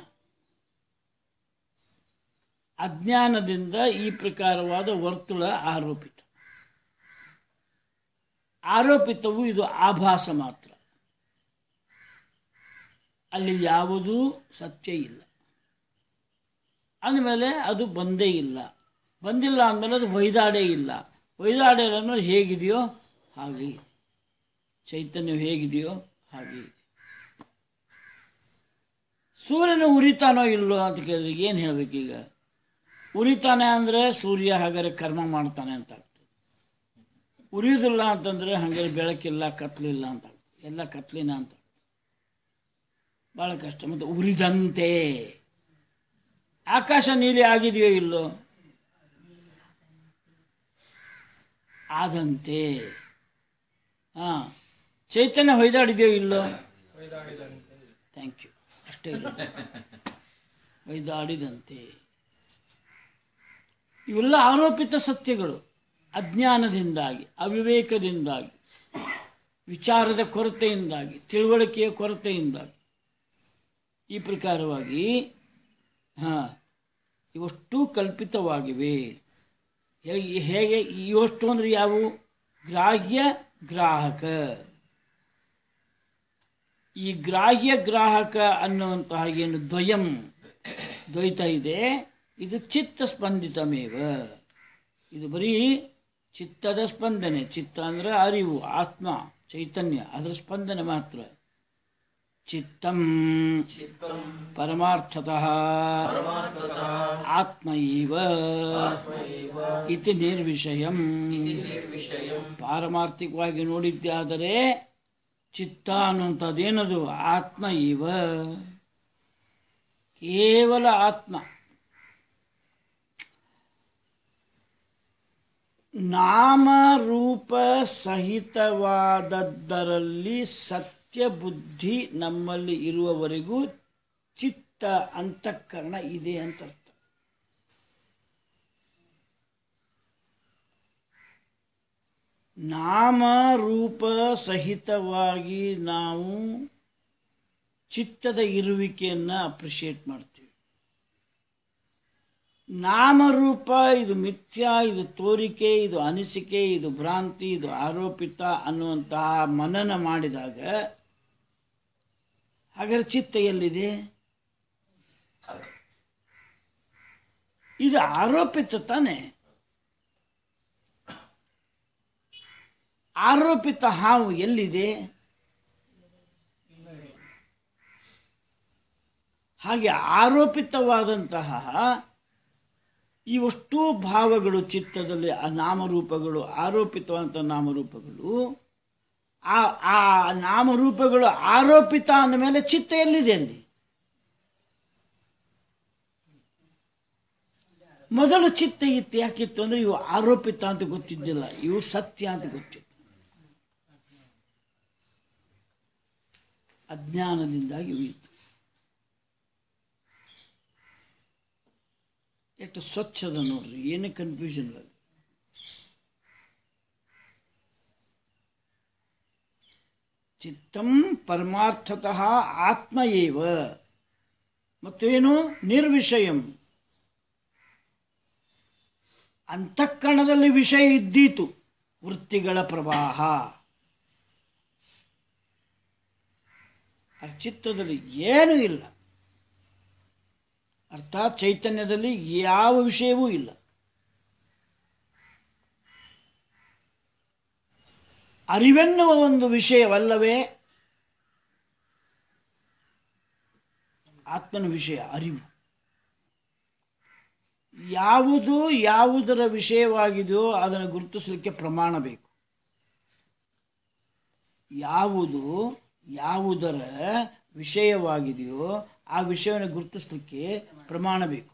ಅಜ್ಞಾನದಿಂದ ಈ ಪ್ರಕಾರವಾದ ವರ್ತುಳ ಆರೋಪಿತ ಆರೋಪಿತವು ಇದು ಆಭಾಸ ಮಾತ್ರ ಅಲ್ಲಿ ಯಾವುದೂ ಸತ್ಯ ಇಲ್ಲ ಅಂದಮೇಲೆ ಅದು ಬಂದೇ ಇಲ್ಲ ಬಂದಿಲ್ಲ ಅಂದಮೇಲೆ ಅದು ಹೊಯ್ದಾಡೇ ಇಲ್ಲ ಹೊಯ್ದಾಡೆ ಇಲ್ಲ ಅಂದ್ರೆ ಹೇಗಿದೆಯೋ ಹಾಗೆ ಇದೆ ಚೈತನ್ಯ ಹೇಗಿದೆಯೋ ಹಾಗೆ ಇದೆ ಸೂರ್ಯನ ಉರಿತಾನೋ ಇಲ್ಲೋ ಅಂತ ಕೇಳಿದ್ರೆ ಏನು ಹೇಳಬೇಕೀಗ ಉರಿತಾನೆ ಅಂದರೆ ಸೂರ್ಯ ಹಾಗಾದ್ರೆ ಕರ್ಮ ಮಾಡ್ತಾನೆ ಅಂತ ಆಗ್ತದೆ ಉರಿಯೋದಿಲ್ಲ ಅಂತಂದರೆ ಹಾಗಾದ್ರೆ ಬೆಳಕಿಲ್ಲ ಕತ್ಲಿಲ್ಲ ಅಂತ ಆಗ್ತದೆ ಎಲ್ಲ ಕತ್ಲಿನ ಅಂತ ಆಗ್ತದೆ ಭಾಳ ಕಷ್ಟ ಮತ್ತು ಉರಿದಂತೆ ಆಕಾಶ ನೀಲಿ ಆಗಿದೆಯೋ ಇಲ್ಲೋ ಆದಂತೆ ಹಾಂ ಚೈತನ್ಯ ಹೊಯ್ದಾಡಿದೆಯೋ ಇಲ್ಲೋ ಥ್ಯಾಂಕ್ ಯು ಅಷ್ಟೇ ಇರೋದು. ಹೊಯ್ದಾಡಿದಂತೆ ಇವೆಲ್ಲ ಆರೋಪಿತ ಸತ್ಯಗಳು ಅಜ್ಞಾನದಿಂದಾಗಿ ಅವಿವೇಕದಿಂದಾಗಿ ವಿಚಾರದ ಕೊರತೆಯಿಂದಾಗಿ ತಿಳುವಳಿಕೆಯ ಕೊರತೆಯಿಂದಾಗಿ ಈ ಪ್ರಕಾರವಾಗಿ ಹಾಂ ಇವಷ್ಟು ಕಲ್ಪಿತವಾಗಿವೆ ಹೇಗೆ ಹೇಗೆ ಇವಷ್ಟು ಅಂದರೆ ಯಾವುವು ಗ್ರಾಹ್ಯ ಗ್ರಾಹಕ ಈ ಗ್ರಾಹ್ಯ ಗ್ರಾಹಕ ಅನ್ನುವಂತಹ ಏನು ದ್ವಯಂ ದ್ವೈತ ಇದೆ ಇದು ಚಿತ್ತ ಸ್ಪಂದಿತಮೇವ ಇದು ಬರೀ ಚಿತ್ತದ ಸ್ಪಂದನೆ ಚಿತ್ತ ಅಂದರೆ ಅರಿವು ಆತ್ಮ ಚೈತನ್ಯ ಅದರ ಸ್ಪಂದನೆ ಮಾತ್ರ ಚಿತ್ತಂ ಪರಮಾರ್ಥತಃ ಆತ್ಮ ಇವ ಇತಿ ನಿರ್ವಿಷಯಂ ಪಾರಮಾರ್ಥಿಕವಾಗಿ ನೋಡಿದ್ದಾದರೆ ಚಿತ್ತ ಅನ್ನುವಂಥದ್ದೇನದು ಆತ್ಮ ಇವ ಕೇವಲ ಆತ್ಮ ನಾಮರೂಪ ಸಹಿತವಾದದ್ದರಲ್ಲಿ ಸತ್ಯ ಬುದ್ಧಿ ನಮ್ಮಲ್ಲಿ ಇರುವವರೆಗೂ ಚಿತ್ತ ಅಂತಃಕರಣ ಇದೆ ಅಂತ ಅರ್ಥ ನಾಮರೂಪ ಸಹಿತವಾಗಿ ನಾವು ಚಿತ್ತದ ಇರುವಿಕೆಯನ್ನು ಅಪ್ರಿಷಿಯೇಟ್ ಮಾಡ್ತೀವಿ ನಾಮರೂಪ ಇದು ಮಿಥ್ಯಾ ಇದು ತೋರಿಕೆ ಇದು ಅನಿಸಿಕೆ ಇದು ಭ್ರಾಂತಿ ಇದು ಆರೋಪಿತ ಅನ್ನುವಂತಹ ಮನನ ಮಾಡಿದಾಗ ಹಾಗಾದ್ರೆ ಚಿತ್ತ ಎಲ್ಲಿದೆ ಇದು ಆರೋಪಿತ ತಾನೆ ಆರೋಪಿತ ಹಾವು ಎಲ್ಲಿದೆ ಹಾಗೆ ಆರೋಪಿತವಾದಂತಹ ಇವಷ್ಟೂ ಭಾವಗಳು ಚಿತ್ತದಲ್ಲಿ ಆ ನಾಮರೂಪಗಳು ಆರೋಪಿತವಾದಂಥ ನಾಮರೂಪಗಳು ಆ ಆ ನಾಮರೂಪಗಳು ಆರೋಪಿತ ಅಂದಮೇಲೆ ಚಿತ್ತ ಎಲ್ಲಿದೆ ಅಲ್ಲಿ ಮೊದಲು ಚಿತ್ತ ಇತ್ತು ಯಾಕಿತ್ತು ಅಂದರೆ ಇವು ಆರೋಪಿತ ಅಂತ ಗೊತ್ತಿದ್ದಿಲ್ಲ ಇವು ಸತ್ಯ ಅಂತ ಗೊತ್ತಿತ್ತು ಅಜ್ಞಾನದಿಂದಾಗಿ ಇವು ಇತ್ತು ಎಷ್ಟು ಸ್ವಚ್ಛದ ನೋಡ್ರಿ ಏನು ಕನ್ಫ್ಯೂಷನ್ ಇಲ್ಲ ಚಿತ್ತಂ ಪರಮಾರ್ಥತಃ ಆತ್ಮ ಏವ ಮತ್ತು ಏನು ನಿರ್ವಿಷಯಂ ಅಂತಃಕರಣದಲ್ಲಿ ವಿಷಯ ಇದ್ದೀತು ವೃತ್ತಿಗಳ ಪ್ರವಾಹ ಆ ಚಿತ್ತದಲ್ಲಿ ಏನೂ ಇಲ್ಲ ಅರ್ಥಾತ್ ಚೈತನ್ಯದಲ್ಲಿ ಯಾವ ವಿಷಯವೂ ಇಲ್ಲ ಅರಿವೆನ್ನುವ ಒಂದು ವಿಷಯವಲ್ಲವೇ ಆತ್ಮನ ವಿಷಯ ಅರಿವು ಯಾವುದು ಯಾವುದರ ವಿಷಯವಾಗಿದೆಯೋ ಅದನ್ನು ಗುರುತಿಸಲಿಕ್ಕೆ ಪ್ರಮಾಣ ಬೇಕು ಯಾವುದು ಯಾವುದರ ವಿಷಯವಾಗಿದೆಯೋ ಆ ವಿಷಯವನ್ನು ಗುರುತಿಸಲಿಕ್ಕೆ ಪ್ರಮಾಣ ಬೇಕು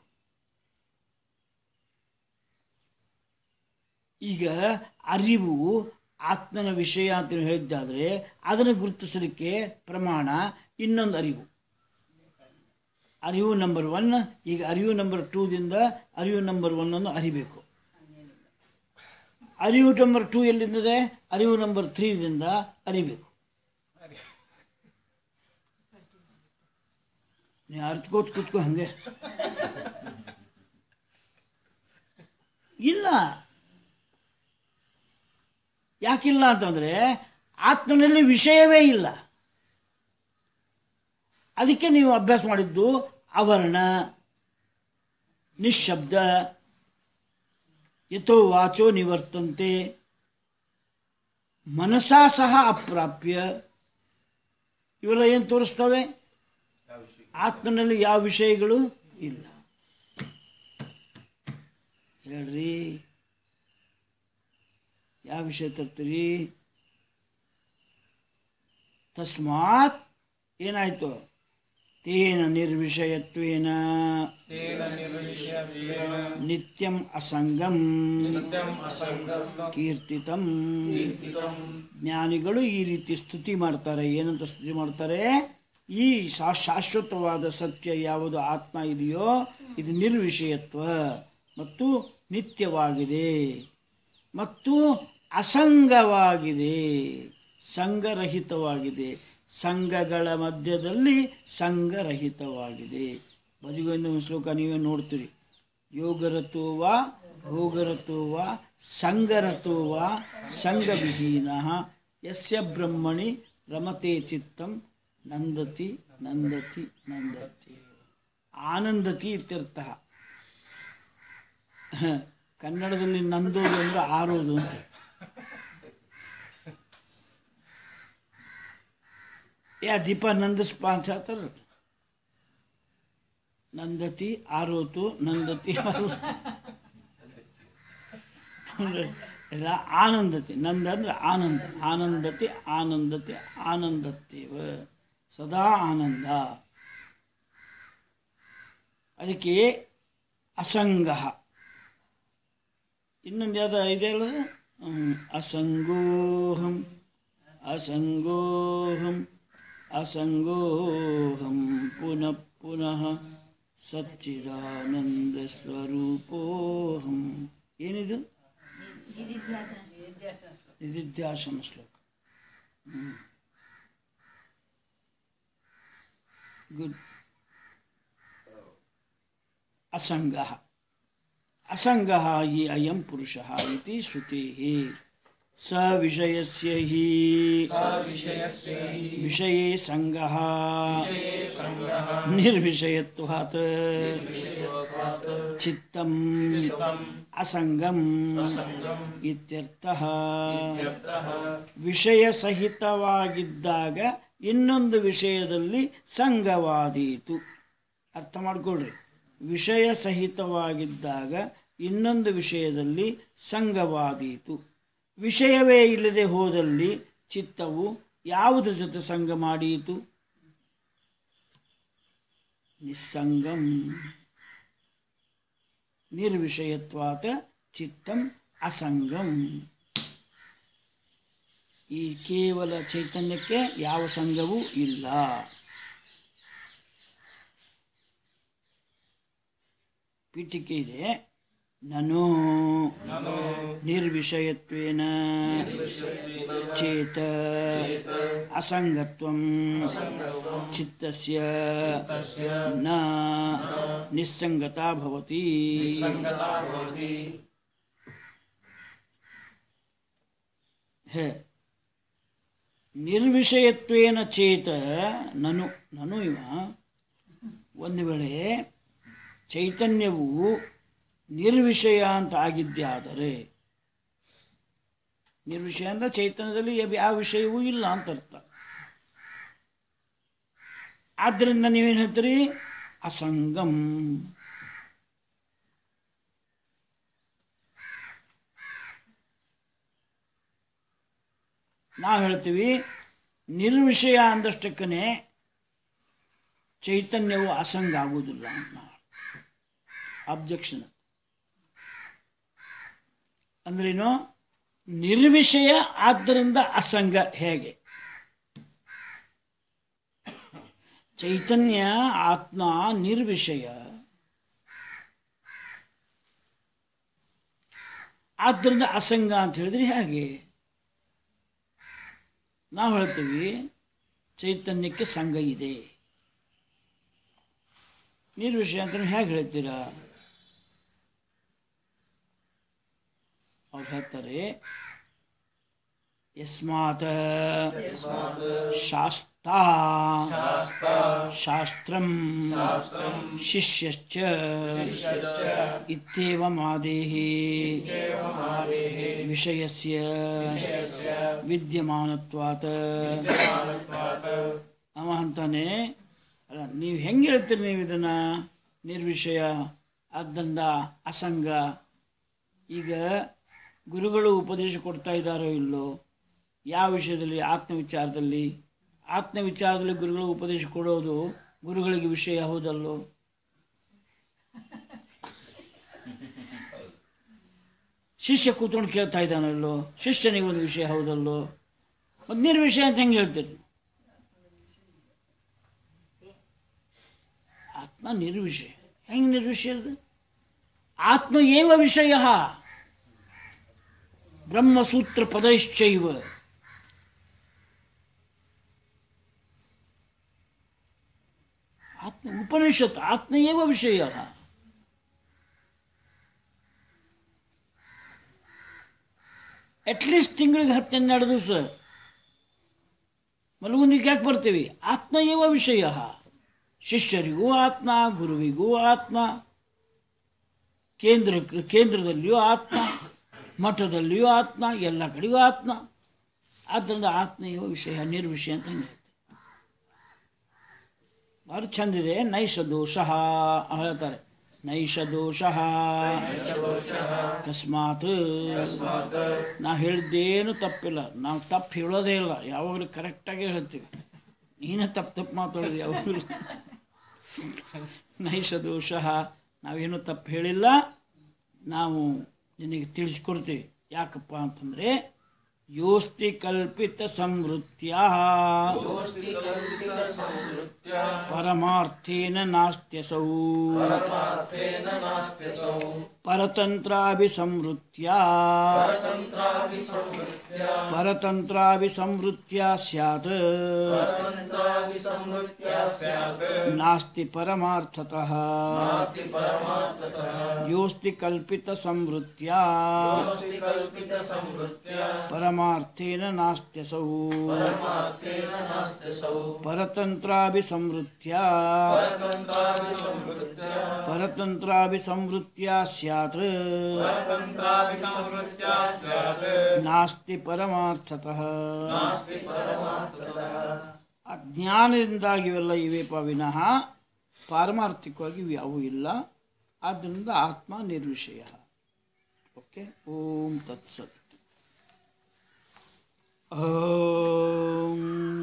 ಈಗ ಅರಿವು ಆತ್ಮನ ವಿಷಯ ಅಂತ ಹೇಳಿದ್ದಾದರೆ ಅದನ್ನು ಗುರುತಿಸಲಿಕ್ಕೆ ಪ್ರಮಾಣ ಇನ್ನೊಂದು ಅರಿವು ಅರಿವು ನಂಬರ್ ಒನ್ ಈಗ ಅರಿವು ನಂಬರ್ ಟೂದಿಂದ ಅರಿವು ನಂಬರ್ ಒನ್ ಅನ್ನು ಅರಿಬೇಕು ಅರಿವು ನಂಬರ್ ಟೂ ಎಲ್ಲಿಂದಿದೆ ಅರಿವು ನಂಬರ್ ತ್ರೀದಿಂದ ಅರಿಬೇಕು ನೀ ಅರ್ತ್ಕೋತ್ ಕೂತ್ಕೋ ಹಂಗೆ ಇಲ್ಲ ಯಾಕಿಲ್ಲ ಅಂತಂದರೆ ಆತ್ಮನಲ್ಲಿ ವಿಷಯವೇ ಇಲ್ಲ ಅದಕ್ಕೆ ನೀವು ಅಭ್ಯಾಸ ಮಾಡಿದ್ದು ಅವರ್ಣ ನಿಶಬ್ದ ಯಥೋ ವಾಚೋ ನಿವರ್ತಂತೆ ಮನಸಾ ಸಹ ಅಪ್ರಾಪ್ಯ ಇವೆಲ್ಲ ಏನು ತೋರಿಸ್ತವೆ ಆತ್ಮನಲ್ಲಿ ಯಾವ ವಿಷಯಗಳು ಇಲ್ಲ ಹೇಳ್ರಿ ಯಾವ ವಿಷಯ ತರ್ತೀರಿ ತಸ್ಮಾತ್ ಏನಾಯ್ತು ತೇನ ನಿರ್ವಿಷಯತ್ವೇನ ನಿತ್ಯಂ ಅಸಂಗಂ ಕೀರ್ತಿತಂ ಜ್ಞಾನಿಗಳು ಈ ರೀತಿ ಸ್ತುತಿ ಮಾಡ್ತಾರೆ ಏನಂತ ಸ್ತುತಿ ಮಾಡ್ತಾರೆ ಈ ಶಾ- ಶಾಶ್ವತವಾದ ಸತ್ಯ ಯಾವುದು ಆತ್ಮ ಇದೆಯೋ ಇದು ನಿರ್ವಿಷಯತ್ವ ಮತ್ತು ನಿತ್ಯವಾಗಿದೆ ಮತ್ತು ಅಸಂಗವಾಗಿದೆ ಸಂಗರಹಿತವಾಗಿದೆ ಸಂಘಗಳ ಮಧ್ಯದಲ್ಲಿ ಸಂಗರಹಿತವಾಗಿದೆ ಬದಿಗೊಂದು ಶ್ಲೋಕ ನೀವೇ ನೋಡ್ತೀರಿ ಯೋಗರತೋ ವಾ ಭೋಗರತೋ ವಾ ಸಂಗರತೋ ವಾ ಸಂಗವಿಹೀನ ಯಸ್ಯ ಬ್ರಹ್ಮಣಿ ರಮತೆ ಚಿತ್ತಂ ನಂದತಿ ನಂದತಿ ನಂದತಿ ಆನಂದತಿ ಇತ್ಯರ್ಥ ಕನ್ನಡದಲ್ಲಿ ನಂದೋದು ಅಂದ್ರೆ ಆರೋದು ಅಂತ ಯಾ ದೀಪ ನಂದಿಸ್ಪ ಅಂತ ಹೇಳ್ತಾರ ನಂದತಿ ಆರೋತು ನಂದತಿ ಆರೋತು ಅಂದ್ರೆ ಎಲ್ಲ ಆನಂದತಿ ನಂದ ಅಂದ್ರೆ ಆನಂದ ಆನಂದತಿ ಆನಂದತಿ ಆನಂದತ್ತೇವ ಸದಾ ಆನಂದ ಅದಕ್ಕೆ ಅಸಂಗ ಇನ್ನೊಂದು ಯಾವ್ದು ಇದೆ ಹೇಳೋದು ಹ್ಮ್. ಅಸಂಗೋಹಂ ಅಸಂಗೋಹಂ ಅಸಂಗೋಹಂ ಪುನಃ ಪುನಃ ಸಚ್ಚಿದಾನಂದ ಸ್ವರೂಪೋಹಂ ಏನಿದು ನಿಧಿಧ್ಯಾಸನ ಶ್ಲೋಕ ಗುಡ್ ಅಸಂಗ ಅಸಂಗ ಹಿ ಅಯಂ ಪುರುಷ ಇತಿ ಶ್ರುತಿ ಸ ವಿಷಯಸ್ಯ ಹಿ ವಿಷಯೇ ಸಂಗ ನಿರ್ವಿಷಯತ್ವಾತ್ ಚಿತ್ತಂ ಅಸಂಗಂ ಇತ್ಯರ್ಥಃ ವಿಷಯ ಸಹಿತವಾಗಿದ್ದಾಗ ಇನ್ನೊಂದು ವಿಷಯದಲ್ಲಿ ಸಂಘವಾದೀತು ಅರ್ಥ ಮಾಡ್ಕೊಳ್ರಿ ವಿಷಯ ಸಹಿತವಾಗಿದ್ದಾಗ ಇನ್ನೊಂದು ವಿಷಯದಲ್ಲಿ ಸಂಘವಾದೀತು ವಿಷಯವೇ ಇಲ್ಲದೆ ಹೋದಲ್ಲಿ ಚಿತ್ತವು ಯಾವುದ್ರ ಜೊತೆ ಸಂಘ ಮಾಡೀತು ನಿಸ್ಸಂಗಂ ನಿರ್ವಿಷಯತ್ವಾತ ಚಿತ್ತಂ ಅಸಂಗಂ ಈ ಕೇವಲ ಚೈತನ್ಯಕ್ಕೆ ಯಾವ ಸಂಘವೂ ಇಲ್ಲ ಪೀಠಿಕೆ ಇದೆ ನನು ನಿರ್ವಿಷಯತ್ವೇನ ಚೇತ ಅಸಂಗತ್ವಂ ಚಿತ್ತಸ್ಯ ನ ನಿಸ್ಸಂಗತಾ ಭವತಿ ಹೇ ನಿರ್ವಿಷಯತ್ವೇನ ಚೇತ ನನು ನನು ಇವ ಒಂದು ವೇಳೆ ಚೈತನ್ಯವು ನಿರ್ವಿಷಯ ಅಂತ ಆಗಿದ್ದೇ ಆದರೆ ನಿರ್ವಿಷಯ ಅಂದ್ರೆ ಚೈತನ್ಯದಲ್ಲಿ ಯಾವ- ಯಾವ ವಿಷಯವೂ ಇಲ್ಲ ಅಂತ ಅರ್ಥ ಆದ್ದರಿಂದ ನೀವೇನು ಹೇಳ್ತೀರಿ ಅಸಂಗಂ ನಾವು ಹೇಳ್ತೀವಿ ನಿರ್ವಿಷಯ ಅಂದಷ್ಟಕ್ಕನೆ ಚೈತನ್ಯವು ಅಸಂಗ ಆಗುವುದಿಲ್ಲ ಅಂತ ನಾವು ಅಬ್ಜೆಕ್ಷನ್ ಅಂದ್ರೇನು ನಿರ್ವಿಷಯ ಆದ್ದರಿಂದ ಅಸಂಗ ಹೇಗೆ ಚೈತನ್ಯ ಆತ್ಮ ನಿರ್ವಿಷಯ ಆದ್ದರಿಂದ ಅಸಂಗ ಅಂತ ಹೇಳಿದ್ರೆ ಹೇಗೆ ನಾವು ಹೇಳ್ತೀವಿ ಚೈತನ್ಯಕ್ಕೆ ಸಂಘ ಇದೆ ನಿರ್ವಿಷಯ ಅಂತ ಹೇಗೆ ಹೇಳ್ತೀರಾ ಅವ್ರು ಹೇಳ್ತಾರೆ ಯಸ್ಮಾತ್ ಶಾಸ್ತ ಶಾಸ್ತ್ರಂ ಶಿಷ್ಯಶ್ಚ ಇತ್ಯೇವಮಾದೇಃ ವಿಷಯಸ್ಯ ವಿದ್ಯಮಾನತ್ವಾತ್ ಅವ ಅಂತಾನೆ ಅಲ್ಲ ನೀವು ಹೆಂಗೆ ಹೇಳ್ತೀರಿ ನೀವು ಇದನ್ನ ನಿರ್ವಿಷಯ ಆದ್ದರಿಂದ ಅಸಂಗ ಈಗ ಗುರುಗಳು ಉಪದೇಶ ಕೊಡ್ತಾ ಇದ್ದಾರೋ ಇಲ್ಲೋ ಯಾವ ವಿಷಯದಲ್ಲಿ ಆತ್ಮ ವಿಚಾರದಲ್ಲಿ ಆತ್ಮ ವಿಚಾರದಲ್ಲಿ ಗುರುಗಳು ಉಪದೇಶ ಕೊಡೋದು ಗುರುಗಳಿಗೆ ವಿಷಯ ಹೌದಲ್ಲೋ ಶಿಷ್ಯ ಕೂತ್ಕೊಂಡು ಕೇಳ್ತಾ ಇದ್ದಾನಲ್ಲೋ ಶಿಷ್ಯನಿಗೆ ಒಂದು ವಿಷಯ ಹೌದಲ್ಲೋ ಒಂದು ನಿರ್ವಿಷಯ ಅಂತ ಹೆಂಗೆ ಹೇಳ್ತೀರಿ ಆತ್ಮ ನಿರ್ವಿಷಯ ಹೆಂಗೆ ನಿರ್ವಿಷಯ ಅದು ಆತ್ಮ ಏವ ವಿಷಯ ಬ್ರಹ್ಮಸೂತ್ರ ಪದೈಶ್ಚೈವ ಆತ್ಮ ಉಪನಿಷತ್ ಆತ್ಮ ಏವ ವಿಷಯ ಅಟ್ಲೀಸ್ಟ್ ತಿಂಗಳಿಗೆ ಹತ್ತು ಹನ್ನೆರಡು ದಿವಸ ಮಲಗುಂದಿಗೆ ಯಾಕೆ ಬರ್ತೀವಿ ಆತ್ಮ ಏವ ವಿಷಯ ಶಿಷ್ಯರಿಗೂ ಆತ್ಮ ಗುರುವಿಗೂ ಆತ್ಮ ಕೇಂದ್ರ ಕೇಂದ್ರದಲ್ಲಿಯೂ ಆತ್ಮ ಮಠದಲ್ಲಿಯೂ ಆತ್ಮ ಎಲ್ಲ ಕಡೆಗೂ ಆತ್ಮ ಆದ್ದರಿಂದ ಆತ್ಮ ಇವ ವಿಷಯ ನಿರ್ವಿಷಯ ಅಂತ ಹಂಗೆ ಭಾರಿ ಚಂದಿದೆ ನೈಷ ದೋಷ ಹೇಳ್ತಾರೆ ನೈಷ ದೋಷ ಅಕಸ್ಮಾತ್ ನಾ ಹೇಳಿದ್ದೇನು ತಪ್ಪಿಲ್ಲ ನಾವು ತಪ್ಪು ಹೇಳೋದೇ ಇಲ್ಲ ಯಾವಾಗಲೂ ಕರೆಕ್ಟಾಗಿ ಹೇಳ್ತೀವಿ ನೀನೇ ತಪ್ಪು ತಪ್ಪು ಮಾತಾಡೋದು ಯಾವಾಗಲೂ ನೈಷ ದೋಷ ನಾವೇನು ತಪ್ಪು ಹೇಳಿಲ್ಲ ನಾವು ನಿನಗೆ ತಿಳಿಸ್ಕೊಡ್ತೀವಿ ಯಾಕಪ್ಪ ಅಂತಂದರೆ ಯೋಸ್ತಿ ಕಲ್ಪಿತ ಸಂವೃತ್ಯ ಪರಮಾರ್ಥೇನ ನಾಸ್ತ್ಯಸೌ ಪರತಂತ್ರಾಭಿಸಂವೃತ್ಯ ಪರತಂತ್ರಾಭಿಸಂವೃತ್ಯ ಸ್ಯಾತ್ ನಾಸ್ತಿ ಪರಮಾರ್ಥತಃ ಯೋಸ್ತಿ ಕಲ್ಪಿತ ಸಂವೃತ್ಯ ಪರಮಾರ್ಥೇನ ನಾಸ್ತ್ಯಸೌ ಪರತಂತ್ರಾಭಿಸಂವೃತ್ಯ ಪರತಂತ್ರಾಭಿಸಂವೃತ್ಯ ಸ್ಯಾತ್ ನಾಸ್ತಿ ಪರಮಾರ್ಥತಃ ಅಜ್ಞಾನದಿಂದಾಗಿ ಇವೆಲ್ಲ ಇವೆಪ ವಿನಃ ಪಾರಮಾರ್ಥಿಕವಾಗಿ ಇವು ಯಾವುವು ಇಲ್ಲ ಆದ್ದರಿಂದ ಆತ್ಮ ನಿರ್ವಿಷಯ ಓಕೆ ಓಂ ತತ್ಸತ್ ಓಂ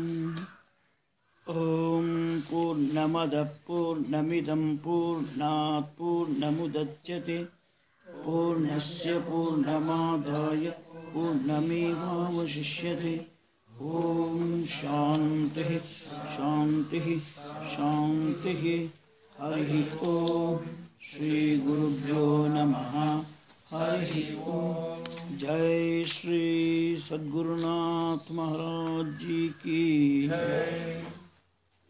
ಓಂ ಪೂರ್ಣಮದ ಪೂರ್ಣಮಿದಂ ಪೂರ್ಣಾತ್ ಪೂರ್ಣಮುದಚ್ಯತೆ ಪೂರ್ಣಸ್ಯ ಪೂರ್ಣಮಾದಾಯ ಪೂರ್ಣಮೇವಾವಶಿಷ್ಯತೆ ಓಂ ಶಾಂತಿ ಶಾಂತಿ ಶಾಂತಿ ಹರಿ ಓಂ ಶ್ರೀ ಗುರುಭ್ಯೋ ನಮಃ हरि ओम जय श्री सद्गुरुनाथ महाराज जी की